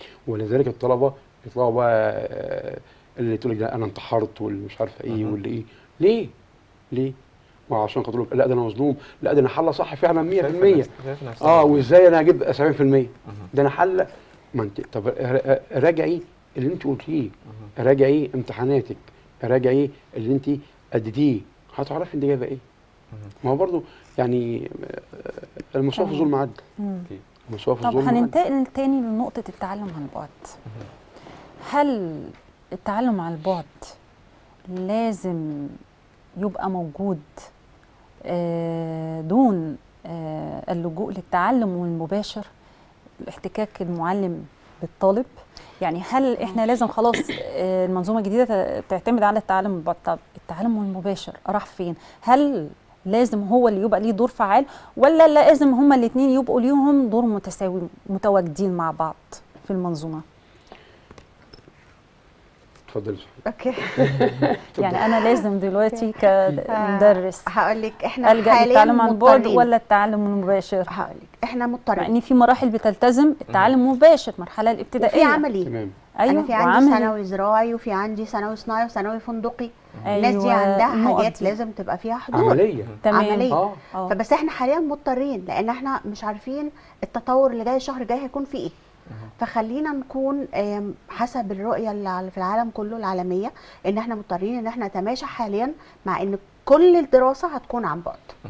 S3: ولذلك الطلبه يطلعوا بقى آه، اللي تقول لك ده انا انتحرت واللي مش عارفه ايه
S1: مهم.
S3: واللي ايه ليه؟ ليه؟ ما عشان خاطر لا ده انا مظلوم لا ده انا حله صح فعلا 100%
S1: شايف نفس- شايف نفسها.
S3: اه وازاي انا اجيب 70%
S1: مهم.
S3: ده انا حله ما انت طب ر- راجعي اللي انت قلتيه
S1: مهم.
S3: راجعي امتحاناتك راجعي اللي انت اديتيه هتعرفي انت جايبه ايه
S1: مهم.
S3: ما هو برضو يعني آه، المساواه في
S2: تمام.
S3: ظلم عدل
S2: مم.
S1: أكيد.
S3: المساواه في
S2: طب
S3: الظلم عدل
S2: هننتقل تاني لنقطة التعلم عن بعد هل التعلم عن البعد لازم يبقى موجود آه، دون آه، اللجوء للتعلم المباشر الاحتكاك المعلم بالطالب يعني هل احنا لازم خلاص آه، المنظومه الجديده ت- تعتمد على التعلم بالبعد طب التعلم المباشر راح فين هل لازم هو اللي يبقى ليه دور فعال ولا لازم هما الاثنين يبقوا ليهم دور متساوي متواجدين مع بعض في المنظومه
S3: اتفضل
S4: اوكي
S2: يعني انا لازم دلوقتي كمدرس
S4: هقول لك احنا
S2: الجا
S4: حاليا
S2: للتعلم عن بعد
S4: مضطرين.
S2: ولا التعلم المباشر
S4: هقول لك احنا
S2: مع
S4: مضطرين
S2: ان في مراحل بتلتزم التعلم مباشر المرحله
S4: وفي
S2: الابتدائيه
S4: عملي
S3: تمام
S2: ايوه
S4: انا في عندي
S2: وعملي.
S4: ثانوي زراعي وفي عندي ثانوي صناعي وثانوي فندقي الناس دي
S2: أيوة،
S4: عندها
S2: النقط
S4: حاجات
S2: دي.
S4: لازم تبقى فيها حضور
S3: عمليه
S2: تمام
S4: عملية.
S3: اه
S2: اه
S4: فبس احنا حاليا مضطرين لان احنا مش عارفين التطور اللي جاي الشهر الجاي هيكون فيه ايه فخلينا نكون آم، حسب الرؤيه اللي على- في العالم كله العالميه ان احنا مضطرين ان احنا نتماشى حاليا مع ان كل الدراسه هتكون عن بعد
S1: مهم.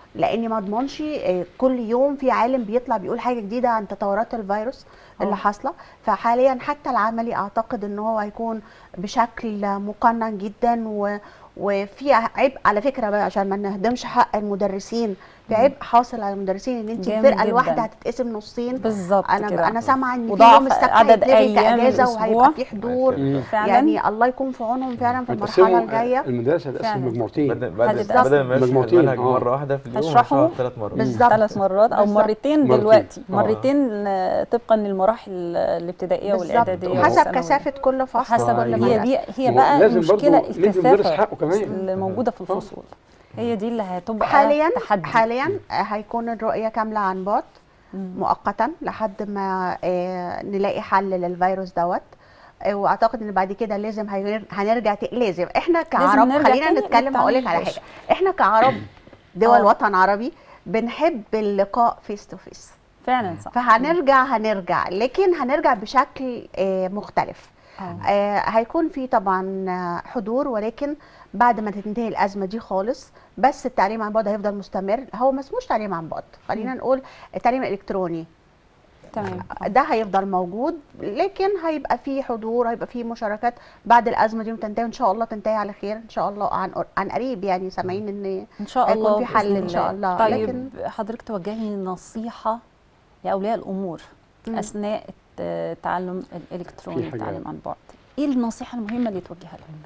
S4: لاني ما اضمنش آه، كل يوم في عالم بيطلع بيقول حاجه جديده عن تطورات الفيروس
S2: آه.
S4: اللي حاصله فحاليا حتى العملي اعتقد ان هو هيكون بشكل مقنن جدا و وفي عبء على فكره بقى عشان ما نهدمش حق المدرسين في عبء حاصل على المدرسين ان انت
S2: جامد
S4: الفرقه
S2: جدا.
S4: الواحده هتتقسم نصين
S2: بالظبط
S4: انا
S2: كده
S4: انا سامعه ان في
S2: وضعف
S4: يوم السبت
S2: عدد
S4: هيتلغي
S2: أيام
S4: كاجازه
S2: الأسبوع.
S4: وهيبقى في حضور
S3: مم.
S2: فعلا
S4: يعني الله يكون في عونهم فعلا في
S3: هتقسموا
S4: المرحله الجايه
S3: المدرسه هتقسم
S2: فعلا.
S3: مجموعتين
S1: بدل بدل,
S2: هتتقسم.
S1: بدل ما يشرح
S3: مجموعتين،
S1: المنهج
S3: آه.
S1: مره واحده في اليوم
S2: هشرحه
S1: هشرحه ثلاث مرات
S4: بالظبط.
S2: ثلاث مرات او
S4: بالظبط.
S2: مرتين
S3: مرتين.
S2: دلوقتي
S1: آه.
S2: مرتين آه، طبقا للمراحل الابتدائيه
S4: بالظبط
S2: والاعداديه
S4: وحسب
S2: والثانويه.
S4: كثافه كل فصل
S2: حسب
S1: آه،
S4: كل
S1: أيوة.
S2: هي
S4: مدرسة.
S2: دي هي
S3: هو
S2: بقى
S3: لازم
S2: المشكله
S3: برضو ندي المدرس
S2: الكثافه
S3: حقه كمان.
S2: اللي موجوده في
S3: آه.
S2: الفصول هي دي اللي هتبقى
S4: حاليا
S2: تحدي
S4: حاليا هيكون الرؤيه كامله عن بعد
S2: مم.
S4: مؤقتا لحد ما آه، نلاقي حل للفيروس دوت آه، واعتقد ان بعد كده لازم هير- هنرجع ت... لازم احنا كعرب
S2: نرجع
S4: خلينا
S2: تاني
S4: نتكلم هقول لك
S2: للتعليم
S4: على
S2: البشري.
S4: حاجه احنا كعرب دول
S2: آه.
S4: وطن عربي بنحب اللقاء فيس تو فيس
S2: فعلا صح
S4: فهنرجع هنرجع لكن هنرجع بشكل آه، مختلف
S2: آه.
S4: آه، هيكون في طبعا آه، حضور ولكن بعد ما تنتهي الازمه دي خالص بس التعليم عن بعد هيفضل مستمر هو ما اسموش تعليم عن بعد خلينا نقول التعليم الالكتروني
S2: تمام آه.
S4: ده هيفضل موجود لكن هيبقى فيه حضور هيبقى فيه مشاركات بعد الازمه دي وتنتهي ان شاء الله تنتهي على خير ان شاء الله عن عن قريب يعني سامعين ان
S2: ان شاء
S4: هيكون
S2: الله
S4: في حل
S2: بإذن
S4: إن شاء الله.
S2: طيب
S4: لكن-
S2: حضرتك توجهي نصيحه لاولياء الامور
S4: مم.
S2: اثناء التعلم الالكتروني
S3: في حاجة-
S2: التعليم عن بعد ايه النصيحه المهمه اللي توجهها لهم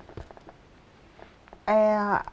S4: آه،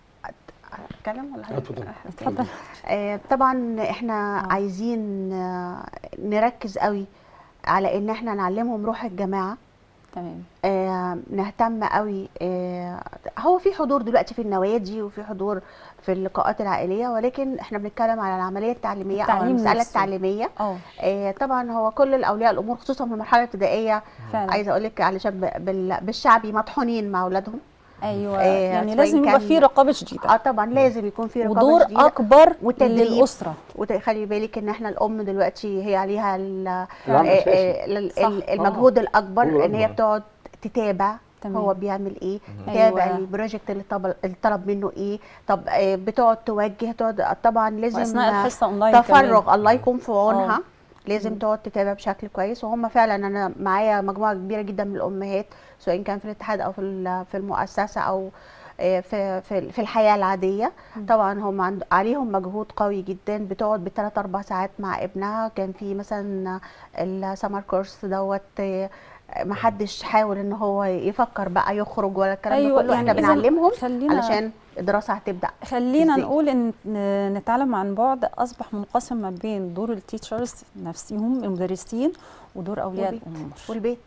S4: اتكلم ولا حاجة؟
S3: اتفضل
S2: اتفضل
S4: آه، طبعا احنا
S2: آه.
S4: عايزين آه، نركز قوي على ان احنا نعلمهم روح الجماعه
S2: تمام
S4: آه، نهتم قوي آه، هو في حضور دلوقتي في النوادي وفي حضور في اللقاءات العائليه ولكن احنا بنتكلم على العمليه التعليميه او
S2: التعليم
S4: المساله
S2: نفسه.
S4: التعليميه
S2: اه
S4: آه، طبعا هو كل الاولياء الامور خصوصا في المرحله الابتدائيه
S2: فعلا
S4: عايزه اقول لك علشان ب- بال- بالشعبي مطحونين مع اولادهم
S2: ايوه
S4: آه،
S2: يعني
S4: سواء
S2: لازم يبقى
S4: كان-
S2: في رقابه شديده
S4: اه طبعا لازم يكون في رقابه
S2: ودور
S4: شديدة.
S2: اكبر
S4: وتدريب.
S2: للاسره
S4: وخلي بالك ان احنا الام دلوقتي هي عليها ال-
S3: العامل
S4: آه،
S3: الأساسي.
S4: آه، ال-
S2: صح.
S4: ال- المجهود الاكبر
S3: هو
S4: ان هي
S3: الأكبر.
S4: بتقعد تتابع
S2: تمام.
S4: هو بيعمل ايه
S1: مهم.
S4: تتابع
S2: أيوة.
S4: البروجكت اللي طلب اللي طلب منه ايه طب آه، بتقعد توجه تقعد طبعا لازم
S2: واثناء
S4: آه،
S2: الحصه اونلاين
S4: تفرغ
S2: كمان.
S4: الله يكون في عونها
S2: آه.
S4: لازم
S2: مم.
S4: تقعد تتابع بشكل كويس وهم فعلا انا معايا مجموعه كبيره جدا من الامهات سواء كان في الاتحاد او في ال- في المؤسسه او آه، في في في الحياه العاديه
S2: مم.
S4: طبعا هم عند عليهم مجهود قوي جدا بتقعد بالثلاث اربع ساعات مع ابنها كان في مثلا السمر كورس دوت آه، ما حدش حاول ان هو يفكر بقى يخرج ولا الكلام
S2: أيوة،
S4: ده كله احنا
S2: يعني إذن
S4: بنعلمهم
S2: خلينا
S4: علشان الدراسه هتبدا
S2: خلينا
S4: إزاي؟
S2: نقول ان ن- نتعلم عن بعد اصبح منقسم ما بين دور التيتشرز نفسهم المدرسين ودور اولياء
S4: والبيت.
S2: الامور
S4: والبيت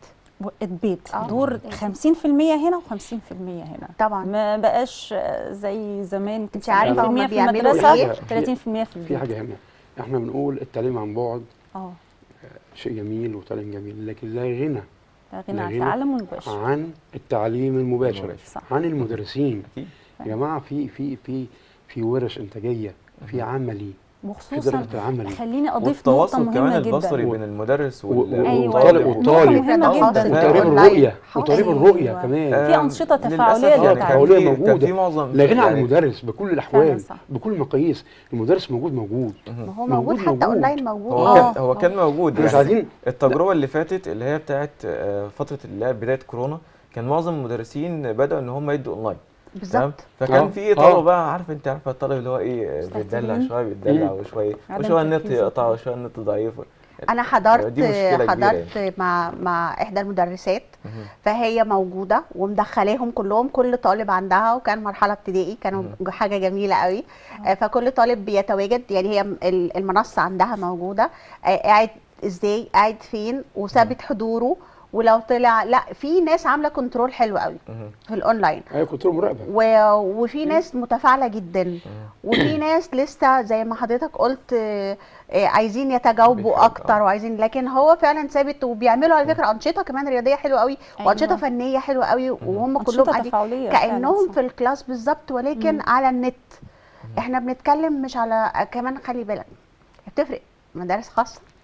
S2: البيت
S4: آه.
S2: دور 50% هنا و50% هنا
S4: طبعا
S2: ما بقاش زي زمان
S4: انت عارفه
S2: 70%
S4: هم
S2: في
S4: بيعملوا
S2: المدرسه
S4: ايه
S2: 30% في
S3: في
S2: البيت
S3: حاجه هنا احنا بنقول التعليم عن بعد
S2: اه
S3: شيء جميل وتعليم جميل لكن لا غنى
S2: لا غنى عن
S3: لا غنى
S2: التعلم المباشر
S3: عن التعليم المباشر
S1: المباشر.
S2: صح.
S3: عن المدرسين
S1: أكيد.
S3: يا جماعه في في في في ورش انتاجيه في عملي في
S2: وخصوصا
S3: درجه العملي
S2: خليني اضيف نقطه
S1: والتواصل كمان
S2: مهمه
S1: البصري
S2: جدا
S1: بين المدرس
S3: و-
S1: وال-
S2: أيوة.
S3: والطالب
S2: نقطة
S3: والطالب
S2: مهمة
S4: آه،
S2: جدا.
S3: وطريق
S4: أونلاين.
S3: الرؤيه وطريق
S2: أيوة.
S3: الرؤيه كمان
S2: في أنشطة
S1: للأسف
S2: تفاعلية
S1: يعني كان
S3: تفاعلية
S1: في- كان
S3: موجودة.
S1: في معظم
S3: لا غنى عن
S1: يعني-
S3: المدرس بكل
S2: فعلا
S3: الاحوال
S2: صح.
S3: بكل المقاييس المدرس موجود موجود
S4: ما هو
S3: موجود،
S4: موجود حتى
S3: موجود.
S4: اونلاين موجود
S1: هو
S2: آه.
S1: كان هو كان موجود
S3: احنا مش
S1: يعني
S3: عايزين
S1: التجربه اللي فاتت اللي هي بتاعت آه، فتره اللي هي بدايه كورونا كان معظم المدرسين بداوا ان هم يدوا اونلاين تمام
S4: بالظبط
S1: فكان
S3: آه.
S1: في
S3: آه.
S1: طلبه بقى عارف انت عارفه الطالب اللي هو ايه آه،
S2: مستهترين.
S1: بيتدلع شويه بيتدلع
S3: مم.
S1: وشويه
S2: عدم
S1: وشويه النت
S2: تركيز
S1: يقطع
S2: وكده.
S1: وشويه النت ضعيف
S4: انا حضرت
S1: دي مشكلة كبيرة
S4: حضرت مع مع احدى المدرسات
S1: مهم.
S4: فهي موجوده ومدخلاهم كلهم كل طالب عندها وكان مرحله ابتدائي كانوا حاجه جميله قوي آه، فكل طالب بيتواجد يعني هي ال- المنصه عندها موجوده آه، قاعد ازاي قاعد فين وثابت حضوره ولو طلع لا في ناس عامله كنترول حلو قوي
S1: مهم.
S4: في الاونلاين
S3: ايوه كنت مراقبه
S4: و... وفي ناس متفاعله جدا وفي ناس لسه زي ما حضرتك قلت آه، آه، عايزين يتجاوبوا
S1: بيحاول،
S4: اكتر
S1: آه.
S4: وعايزين لكن هو فعلا ثابت وبيعملوا على فكره انشطه كمان رياضيه حلوه قوي وانشطه
S2: أيوة.
S4: فنيه حلوه قوي وهم كلهم
S2: أنشطة
S4: قاعدين
S2: تفاعلية فعلاً،
S4: كانهم
S2: صح.
S4: في الكلاس بالظبط ولكن
S2: مم.
S4: على النت احنا بنتكلم مش على كمان خلي بالك بتفرق مدارس خاصه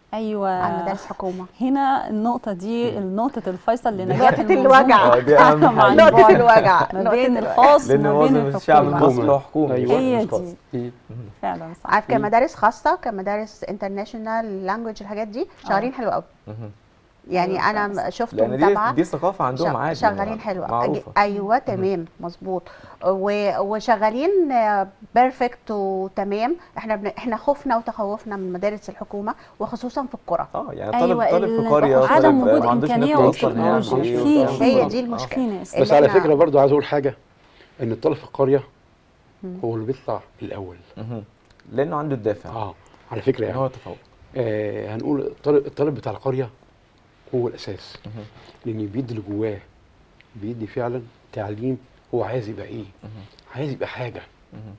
S2: ايوه
S4: على مدارس حكومه
S2: هنا النقطة دي النقطة الفيصل لنجاح
S4: نقطة
S2: المنظومة
S4: الوجع.
S1: آه، دي أهم
S2: مع
S1: حاجة.
S2: البعد.
S4: نقطه الوجع
S2: ما
S4: نقطة
S2: بين
S4: الوجع.
S2: الخاص
S1: لان
S2: وما بين
S1: معظم الشعب
S2: الحكومة
S1: المصري هو حكومي
S3: أيوة.
S2: هي
S1: مش خاص.
S2: دي
S3: مم.
S2: فعلا صح
S4: عارف كمدارس خاصه كمدارس انترناشونال لانجوج الحاجات دي شغالين حلو قوي
S1: مهم.
S4: يعني
S2: أيوة
S4: انا
S2: فعلا.
S4: شفت
S1: لان
S4: متابعه
S1: دي دي ثقافه عندهم
S4: شغ-
S1: عادي
S4: شغالين حلو
S1: معروفه
S4: أج- ايوه تمام مظبوط و- وشغالين بيرفكت وتمام احنا بن... احنا خوفنا وتخوفنا من مدارس الحكومه وخصوصا في القرى
S1: اه يعني طالب
S2: أيوة،
S1: طالب في
S2: ال-
S1: قريه
S2: عدم
S1: طالب
S2: وجود
S1: ما عندوش
S2: إمكانية
S1: نت أصلاً هيعمل
S2: وتكنولوجيا.
S1: إيه
S2: في-
S1: وبتاع.
S2: في-
S4: هي دي
S1: آه.
S4: المشكله
S2: في ناس
S4: اللي
S3: بس على
S4: إحنا-
S3: فكره برضو عايز اقول حاجه ان الطالب في القريه هو اللي بيطلع الاول
S1: مهم. لانه عنده الدافع
S3: اه على فكره
S1: يعني
S3: يعني
S1: هو التفوق
S3: آه هنقول الطالب, الطالب بتاع القريه هو الاساس
S1: مهم.
S3: لان بيدي اللي جواه بيدي فعلا تعليم هو عايز يبقى ايه عايز يبقى حاجه
S1: مهم.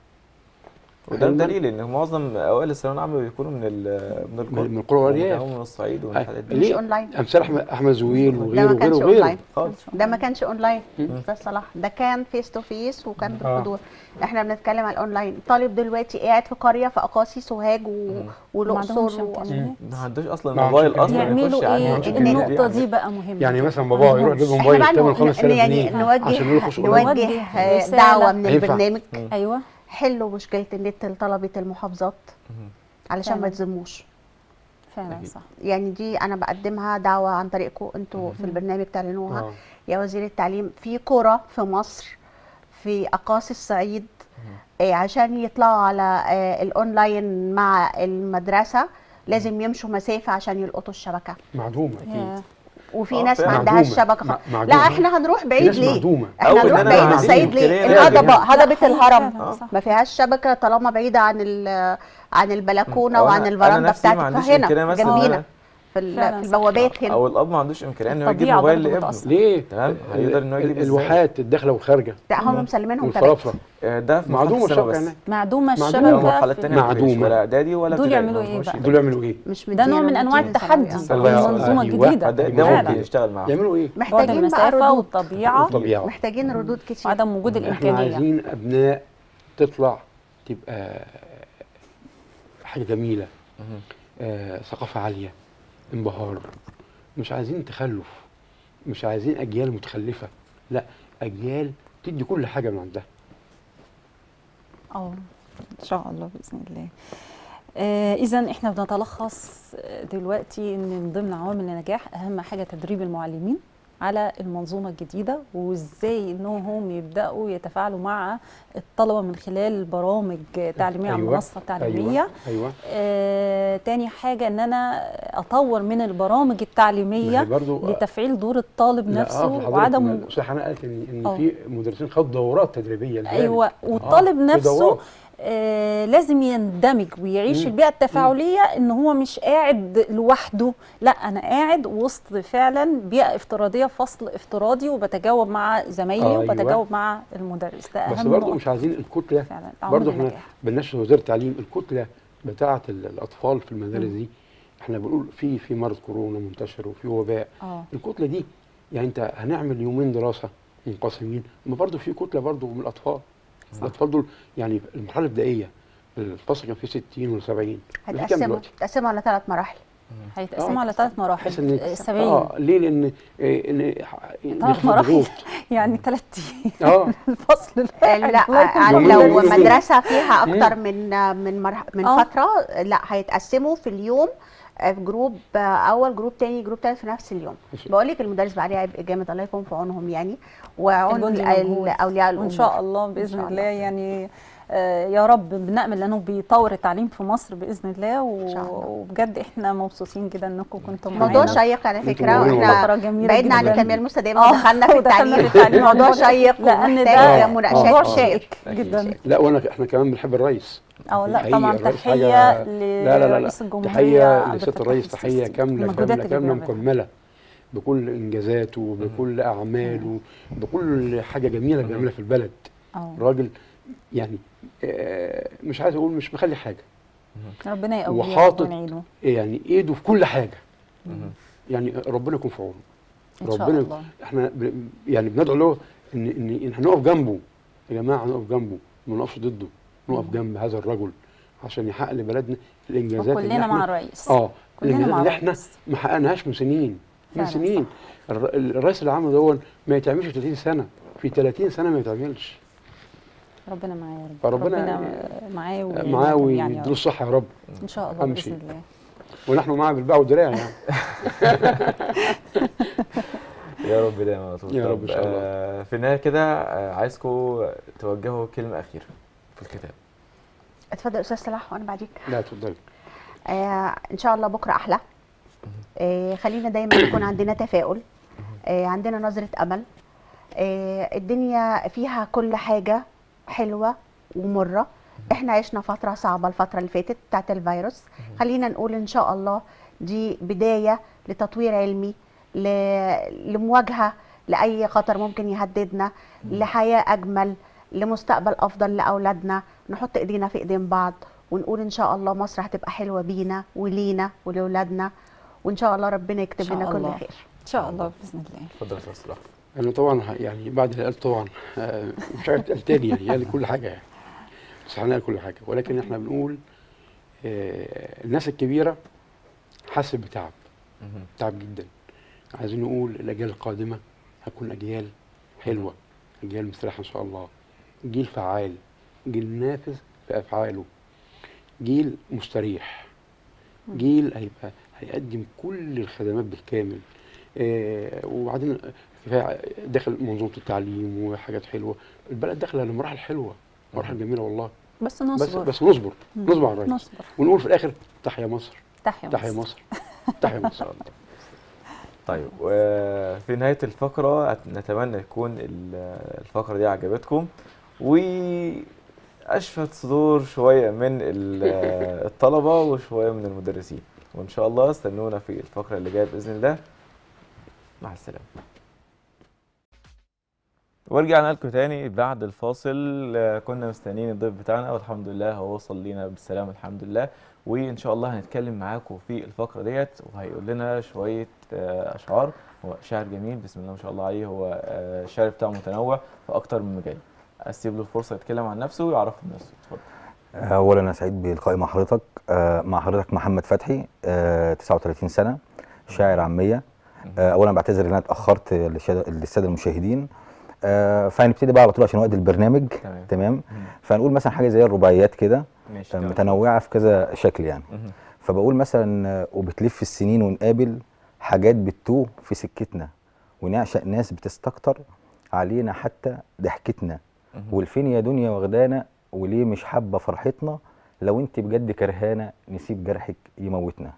S1: وده
S3: أيوة.
S1: دليل ان معظم اوائل الثانويه العامه بيكونوا من ال- من القرى
S3: من القرى والارياف
S1: ومن الصعيد ومن
S3: آه،
S1: الحاجات دي
S4: مش
S3: ليه؟
S4: اونلاين
S3: امثال احمد احمد زويل
S4: ده
S3: وغيره
S4: ما كانش
S3: وغيره وغيره
S4: اونلاين
S1: خالص
S4: ده ما كانش اونلاين
S3: مم.
S4: استاذ صلاح ده كان فيس تو فيس وكان
S3: آه.
S4: بالحضور احنا بنتكلم على الاونلاين طالب دلوقتي قاعد في قريه في اقاصي سوهاج و...
S1: مم.
S2: ما عندهمش
S4: والاقصر و...
S2: إمكانيات.
S1: ما عندوش اصلا
S3: ما
S1: موبايل
S3: عندوش
S1: اصلا
S2: يعملوا
S1: يخش عليه
S2: ايه
S3: عندوش
S2: النقطة
S1: يعني.
S2: دي بقى مهمة
S3: يعني
S2: جدا.
S3: مثلا باباه يروح يجيب
S4: احنا
S3: موبايل
S4: بقى
S3: ثمنه
S4: ن-
S3: 5000
S4: ن- يعني
S3: جنيه
S4: نوجه
S3: عشان يخش أونلاين.
S4: نوجه
S2: نوجه
S4: آه،
S2: رسالة.
S4: دعوه من
S3: هينفع.
S4: البرنامج
S2: ايوه
S4: حلوا مشكله النت لطلبه المحافظات
S1: مهم.
S4: علشان ما
S2: فعلا.
S4: تزموش
S2: فعلا
S1: أكيد.
S2: صح
S4: يعني دي انا بقدمها دعوه عن طريقكم انتوا في البرنامج تعلنوها
S3: آه.
S4: يا وزير التعليم في قرى في مصر في اقاصي الصعيد آه، عشان يطلعوا على آه، الاونلاين مع المدرسه لازم يمشوا مسافه عشان يلقطوا الشبكه
S3: معدومه
S2: يا.
S4: وفي
S1: آه،
S4: ناس ما
S1: فعلا.
S4: عندهاش
S3: معدومة.
S4: شبكه
S3: مع-
S4: خالص. لا
S3: معدومة.
S4: احنا هنروح
S3: في
S4: بعيد
S3: ناس
S4: ليه
S3: معدومه
S4: احنا
S1: أو إن
S4: هنروح
S1: أنا
S4: بعيد
S1: عندي
S4: الصعيد ليه
S1: إمكانية لا
S4: الهضبه
S1: يعني.
S4: هضبه
S2: لا،
S4: الهرم
S2: فعلا صح.
S4: ما فيهاش شبكه طالما بعيده عن ال- عن البلكونه
S1: أو
S4: وعن
S1: أنا- أنا
S4: الفرندا
S1: نفسي ما
S4: بتاعتك
S1: عنديش إمكانية
S4: فهنا
S1: مثلا إن
S4: جنبينا
S1: أنا-
S4: في ال-
S2: فعلا
S4: في
S2: صح.
S4: البوابات هنا
S1: او الاب ما عندوش امكانيه انه يجيب
S2: الطبيعة
S1: موبايل
S2: برضه
S1: لابنه
S2: بتأثر.
S3: ليه؟
S1: تمام هيقدر انه يجيب إزاي؟
S3: الواحات الداخله والخارجه
S4: لا هم مسلمينهم ثلاثه
S3: والفرافره
S1: آه، ده في مرحله
S3: معدومه
S1: الثانوي
S3: الشبكه
S1: بس
S3: هناك
S2: معدومة
S3: معدومة.
S2: الشبكة
S1: المرحله
S2: في-
S1: الثانيه ما فيش
S3: معدومة.
S1: ولا اعدادي ولا
S2: دول
S1: ابتدائي،
S2: يعملوا
S1: ما
S2: إيه
S1: فيهمش
S2: بقى؟
S3: دول يعملوا ايه؟
S4: مش
S2: ده نوع من
S4: مدينا
S2: انواع
S4: مدينا
S2: التحدي
S4: ثانوية.
S3: الله يعوض.
S2: المنظومة
S3: أيوة.
S2: الجديدة
S1: فده ده
S2: فعلا.
S1: ممكن يشتغل معاهم
S3: يعملوا ايه؟
S2: بعد
S4: محتاجين بقى
S2: المسافة
S4: ردود
S2: والطبيعة
S3: الطبيعه
S4: محتاجين ردود كتير
S2: وعدم وجود
S3: احنا
S2: الإمكانية
S3: عايزين ابناء تطلع تبقى حاجه جميله
S1: مهم.
S3: آه، ثقافه عاليه انبهار مش عايزين تخلف مش عايزين اجيال متخلفه لا اجيال تدي كل حاجه من عندها
S2: اه ان شاء الله باذن الله آه اذا احنا بنتلخص دلوقتي ان من ضمن عوامل النجاح اهم حاجه تدريب المعلمين على المنظومه الجديده وازاي انهم يبداوا يتفاعلوا مع الطلبه من خلال برامج تعليميه على
S3: أيوة،
S2: المنصه التعليميه
S3: ايوه ايوه
S2: آه تاني حاجه ان انا اطور من البرامج
S3: ما هي
S2: التعليميه
S3: برضو
S2: لتفعيل دور الطالب
S3: لا،
S2: نفسه
S3: آه، حضرتك
S2: وعدم
S3: ما- أستاذة حنان قالت ان ان
S2: آه.
S3: في مدرسين خدوا دورات تدريبيه لذلك.
S2: ايوه والطالب
S3: في
S2: نفسه
S3: دورات.
S2: آه لازم يندمج ويعيش
S3: مم.
S2: البيئه التفاعليه ان هو مش قاعد لوحده لا انا قاعد وسط فعلا بيئه افتراضيه فصل افتراضي وبتجاوب مع زمايلي
S3: أيوة.
S2: وبتجاوب مع المدرس ده
S3: بس
S2: اهم
S3: برضه
S2: نقطة
S3: مش عايزين الكتله
S2: فعلا
S3: برضه
S2: عوامل
S3: احنا
S2: النجاح.
S3: بنناشد وزاره التعليم الكتله بتاعه ال- الاطفال في المدارس دي احنا بنقول في في مرض كورونا منتشر وفي وباء
S2: اه
S3: الكتله دي يعني انت هنعمل يومين دراسه منقسمين ما برضه في كتله برضه من الاطفال الاطفال دول يعني المرحله الابتدائيه الفصل كان فيه 60 ولا 70 في كام
S4: هتقسموا
S3: دلوقتي؟
S4: هتقسموا على ثلاث مراحل
S2: هيتقسموا
S3: آه.
S2: على ثلاث مراحل
S3: بحيث ان
S2: آه، 70
S3: اه ليه لان إيه، ان بيخفض
S2: مراحل.
S3: الضغوط
S2: يعني ثلاث ايام
S3: اه
S2: الفصل
S4: آه،
S2: الواحد
S4: لا
S2: الله يكون
S4: آه،
S2: في
S3: يومين
S4: لو
S3: يومين يومين.
S4: مدرسه فيها اكتر من آه، من مرح من
S2: آه.
S4: فتره آه، لا هيتقسموا في اليوم آه، في جروب آه، اول جروب تاني جروب تالت في نفس اليوم
S3: ماشي.
S4: بقول لك المدرس بقى عليه عبء جامد الله يكون في عونهم يعني وعون
S2: الجندي
S4: ال-
S2: مجهود.
S4: اولياء الامور
S2: وان شاء الله باذن
S4: شاء
S2: الله
S4: الله.
S2: يعني آه، يا رب بنأمل انه بيطور التعليم في مصر باذن الله و-
S4: إن شاء الله.
S2: وبجد احنا مبسوطين جدا انكم كنتم
S4: موضوع
S2: معانا.
S4: شيق على
S3: انتوا
S4: فكره
S3: منورين
S4: واحنا
S2: فقرة جميلة
S4: بعدنا عن
S2: جداً.
S4: التنميه المستدامه
S2: آه،
S4: ودخلنا في
S2: ودخلنا في
S4: التعليم
S2: التعليم.
S4: موضوع شيق
S2: لان
S4: ومحتاج
S2: ده
S4: مناقشات
S2: موضوع
S4: كتير.
S2: شائك جدا
S3: لا وانا احنا كمان بنحب الرئيس
S2: اه لا
S3: حقيقي
S2: طبعا
S3: الرئيس
S2: تحيه
S3: حاجة- لا لا لا,
S2: لرئيس
S3: لا.
S2: الجمهوريه
S3: تحيه
S2: عبد
S3: لسياده
S2: الفتاح
S3: الرئيس تحيه
S2: السيسي.
S3: كامله
S2: المجهودات
S3: كامله
S2: اللي
S3: كامله
S2: بيعملها.
S3: مكمله بكل انجازاته بكل اعماله بكل حاجه جميله بيعملها في البلد
S2: اه
S3: راجل يعني آه، مش عايز اقول مش مخلي حاجه
S2: ربنا يقويه
S3: وحاطط
S2: ونعينه
S3: يعني ايده في كل حاجه
S1: مهم.
S3: يعني ربنا يكون في عونه
S2: ان شاء
S3: ربنا
S2: الله
S3: احنا ب- يعني بندعو له ان ان ان هنقف جنبه يا جماعه هنقف جنبه ما نقفش ضده نقف جنب هذا الرجل عشان يحقق لبلدنا الانجازات اللي
S2: وكلنا
S3: احنا
S2: مع الرئيس
S3: اه
S2: كلنا
S3: اللي,
S2: مع
S3: اللي
S2: بعض
S3: احنا
S2: بس.
S3: ما حققناش من سنين من
S2: فعلا
S3: سنين الر- الرئيس اللي عمله دول ما يتعملش في 30 سنه في 30 سنه ما يتعملش
S2: ربنا معاه يا رب
S3: فربنا
S2: ربنا معاه
S3: معاه
S2: ويعينهم يعني يا
S3: ويديله
S2: رب.
S3: الصحه يا رب
S2: ان شاء الله
S3: أمشي.
S2: باذن الله
S3: ونحن معاه بالباع والدراع يعني
S1: يا رب دايما على طول
S3: يا رب
S1: طب،
S3: إن شاء الله.
S1: آه، في النهايه كده آه، عايزكم توجهوا كلمه اخيره في الكتاب
S4: اتفضل استاذ صلاح وانا بعديك
S3: لا اتفضلي
S4: آه ان شاء الله بكره احلى آه خلينا دايما يكون عندنا تفاؤل آه عندنا نظره امل آه الدنيا فيها كل حاجه حلوه ومره احنا عشنا فتره صعبه الفتره اللي فاتت بتاعت الفيروس خلينا نقول ان شاء الله دي بدايه لتطوير علمي ل- لمواجهه لاي خطر ممكن يهددنا لحياه اجمل لمستقبل افضل لاولادنا نحط ايدينا في ايدين بعض ونقول ان شاء الله مصر هتبقى حلوه بينا ولينا ولولادنا وان شاء الله ربنا
S2: إن
S4: يكتب
S2: شاء
S4: لنا كل
S2: الله.
S4: خير
S2: ان شاء الله باذن الله
S1: اتفضل يا استاذ صلاح
S3: انا طبعا ه- يعني بعد اللي قال طبعا آه، مش عارف تقال تاني يعني قال كل حاجه يعني بس هنقال كل حاجه ولكن احنا بنقول آه، الناس الكبيره حست بتعب
S1: مهم.
S3: تعب جدا عايزين نقول الاجيال القادمه هتكون اجيال حلوه اجيال مستريحه ان شاء الله جيل فعال جيل نافذ في افعاله جيل مستريح جيل هيبقى هيقدم كل الخدمات بالكامل آه وبعدين كفايه داخل منظومه التعليم وحاجات حلوه البلد داخله لمراحل حلوه مراحل جميله والله
S2: بس
S3: بس
S2: نصبر
S3: بس نصبر
S2: مم.
S3: نصبر على الرئيس
S2: نصبر
S3: ونقول في الاخر تحيا مصر
S2: تحيا
S3: تحيا
S2: مصر
S3: مصر تحيا مصر
S1: طيب وفي نهاية الفقرة أت- نتمنى يكون ال- الفقرة دي عجبتكم وأشفت صدور شوية من ال- الطلبة وشوية من المدرسين وإن شاء الله استنونا في الفقرة اللي جاية بإذن الله مع السلامة ورجعنا لكم تاني بعد الفاصل آه، كنا مستنيين الضيف بتاعنا والحمد لله هو وصل لينا بالسلامة الحمد لله وان شاء الله هنتكلم معاكم في الفقره ديت وهيقول لنا شويه آه، اشعار هو شاعر جميل بسم الله ما شاء الله عليه هو آه، الشعر بتاعه متنوع في اكتر من مجال اسيب له الفرصه يتكلم عن نفسه ويعرف نفسه اتفضل
S5: اولا انا سعيد بلقائي مع حضرتك آه، مع حضرتك محمد فتحي آه، 39 سنه شاعر عاميه آه، اولا بعتذر ان انا اتاخرت للشاد- للساده المشاهدين آه، فهنبتدي بقى على طول عشان وقت البرنامج
S1: تمام.
S5: تمام
S1: مم.
S5: فنقول مثلا حاجه زي الرباعيات كده
S1: ماشي
S5: آه،
S1: تمام.
S5: متنوعه في كذا شكل يعني
S1: مهم.
S5: فبقول مثلا آه، وبتلف السنين ونقابل حاجات بتتوه في سكتنا ونعشق ناس بتستكتر علينا حتى ضحكتنا
S1: مهم.
S5: والفين يا دنيا واخدانا وليه مش حابه فرحتنا لو انت بجد كرهانه نسيب جرحك يموتنا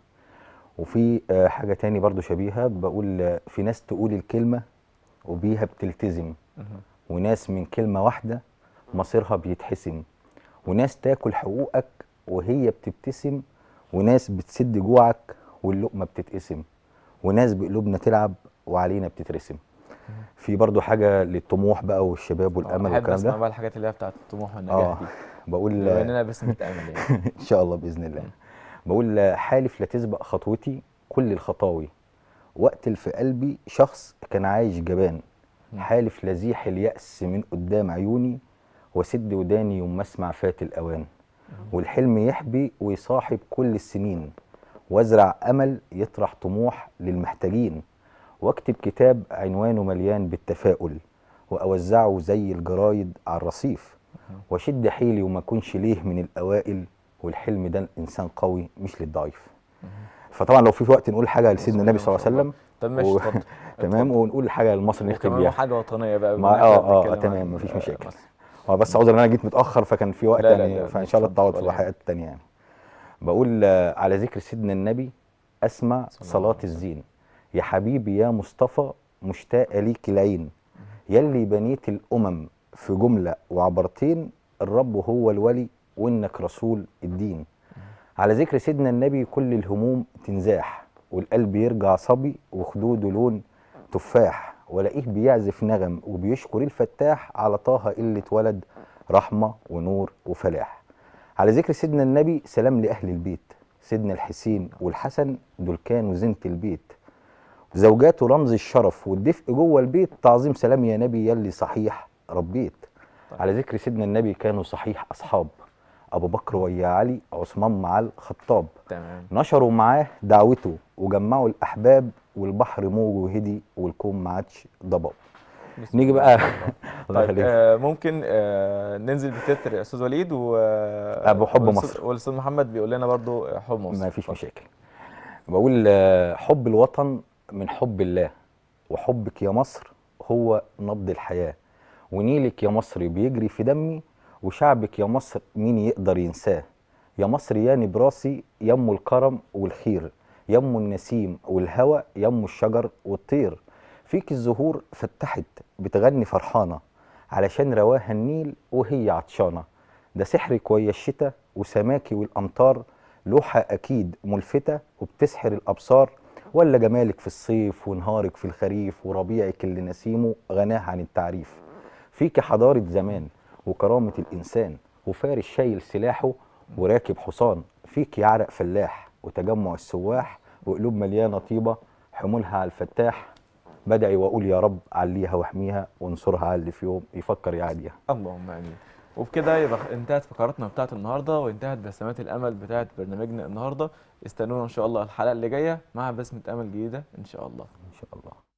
S5: وفي آه، حاجه تاني برضو شبيهه بقول آه، في ناس تقول الكلمه وبيها بتلتزم
S1: مهم.
S5: وناس من كلمه واحده مصيرها بيتحسم وناس تاكل حقوقك وهي بتبتسم وناس بتسد جوعك واللقمه بتتقسم وناس بقلوبنا تلعب وعلينا بتترسم في برضو حاجه للطموح بقى والشباب والامل
S1: احب
S5: والكلام
S1: اسمع
S5: ده
S1: بقى الحاجات اللي هي بتاعت الطموح والنجاح
S5: اه
S1: دي
S5: بقول
S1: بما اننا باسم امل يعني
S5: ان شاء الله باذن الله بقول حالف لا تسبق خطوتي كل الخطاوي واقتل في قلبي شخص كان عايش جبان
S1: مم.
S5: حالف لزيح اليأس من قدام عيوني وسد وداني يوم ما اسمع فات الاوان والحلم يحبي ويصاحب كل السنين وازرع امل يطرح طموح للمحتاجين واكتب كتاب عنوانه مليان بالتفاؤل واوزعه زي الجرايد على الرصيف واشد حيلي وما اكونش ليه من الاوائل والحلم ده الانسان قوي مش للضعيف فطبعا لو في وقت نقول حاجه لسيدنا النبي صلى الله عليه وسلم
S1: طب ماشي
S5: و-
S1: اتفضل
S5: تمام
S1: اتفضل.
S5: ونقول حاجه لمصر نختم
S1: وكمان
S5: بيها
S1: حاجه وطنيه بقى
S5: ما-
S1: بما إن
S5: آه،
S1: إحنا
S5: آه،
S1: بنتكلم
S5: تمام،
S1: عن،
S5: مفيش
S1: آه،
S5: مشاكل.
S1: مصر.
S5: هو بس عذر ان انا جيت متاخر فكان في وقت
S1: لا، لا،
S5: يعني
S1: لا،
S5: فان شاء الله
S1: اتفضل،
S5: التعوض في
S1: ولا
S5: الحلقات التانيه يعني بقول آه، على ذكر سيدنا النبي اسمع
S1: صلى الله
S5: صلاه
S1: عليه وسلم.
S5: الزين يا حبيبي يا مصطفى مشتاقه ليك العين يلي بنيت الامم في جمله وعبرتين الرب هو الولي وانك رسول الدين على ذكر سيدنا النبي كل الهموم تنزاح والقلب يرجع صبي وخدوده لون تفاح ولاقيه بيعزف نغم وبيشكر الفتاح على طه اللي اتولد رحمه ونور وفلاح على ذكر سيدنا النبي سلام لاهل البيت سيدنا الحسين والحسن دول كانوا زينه البيت زوجاته رمز الشرف والدفء جوه البيت تعظيم سلام يا نبي يلي صحيح ربيت على ذكر سيدنا النبي كانوا صحيح اصحاب ابو بكر ويا علي عثمان مع الخطاب
S1: تمام
S5: نشروا معاه دعوته وجمعوا الاحباب والبحر موجه هدي والكون ما عادش ضباب
S1: بسم
S5: نيجي
S1: الله
S5: بقى
S1: ما شاء الله.
S5: الله
S1: طيب
S5: يخليك
S1: آه ممكن آه ننزل بتتر يا استاذ وليد و
S5: أبو حب
S1: والأستاذ-
S5: مصر.
S1: والاستاذ محمد بيقول لنا برضو حب مصر
S5: ما فيش
S1: اتفضل.
S5: مشاكل بقول آه، حب الوطن من حب الله وحبك يا مصر هو نبض الحياة ونيلك يا مصر بيجري في دمي وشعبك يا مصر مين يقدر ينساه يا مصر يا نبراسي يم الكرم والخير يم النسيم والهوى يم الشجر والطير فيك الزهور فتحت بتغني فرحانة علشان رواها النيل وهي عطشانة ده سحرك ويا الشتا وسماكي والأمطار لوحة أكيد ملفتة وبتسحر الأبصار ولا جمالك في الصيف ونهارك في الخريف وربيعك اللي نسيمه غناه عن التعريف فيك حضارة زمان وكرامة الإنسان وفارس شايل سلاحه وراكب حصان فيك عرق فلاح وتجمع السواح وقلوب مليانة طيبة حمولها على الفتاح بدعي وأقول يا رب عليها واحميها وانصرها على اللي في يوم يفكر يعاديها
S1: اللهم امين وبكده يبقى انتهت فقراتنا بتاعت النهارده وانتهت بسمات الامل بتاعت برنامجنا النهارده استنونا ان شاء الله الحلقه اللي جايه مع بسمه امل جديده ان شاء الله
S5: إن شاء الله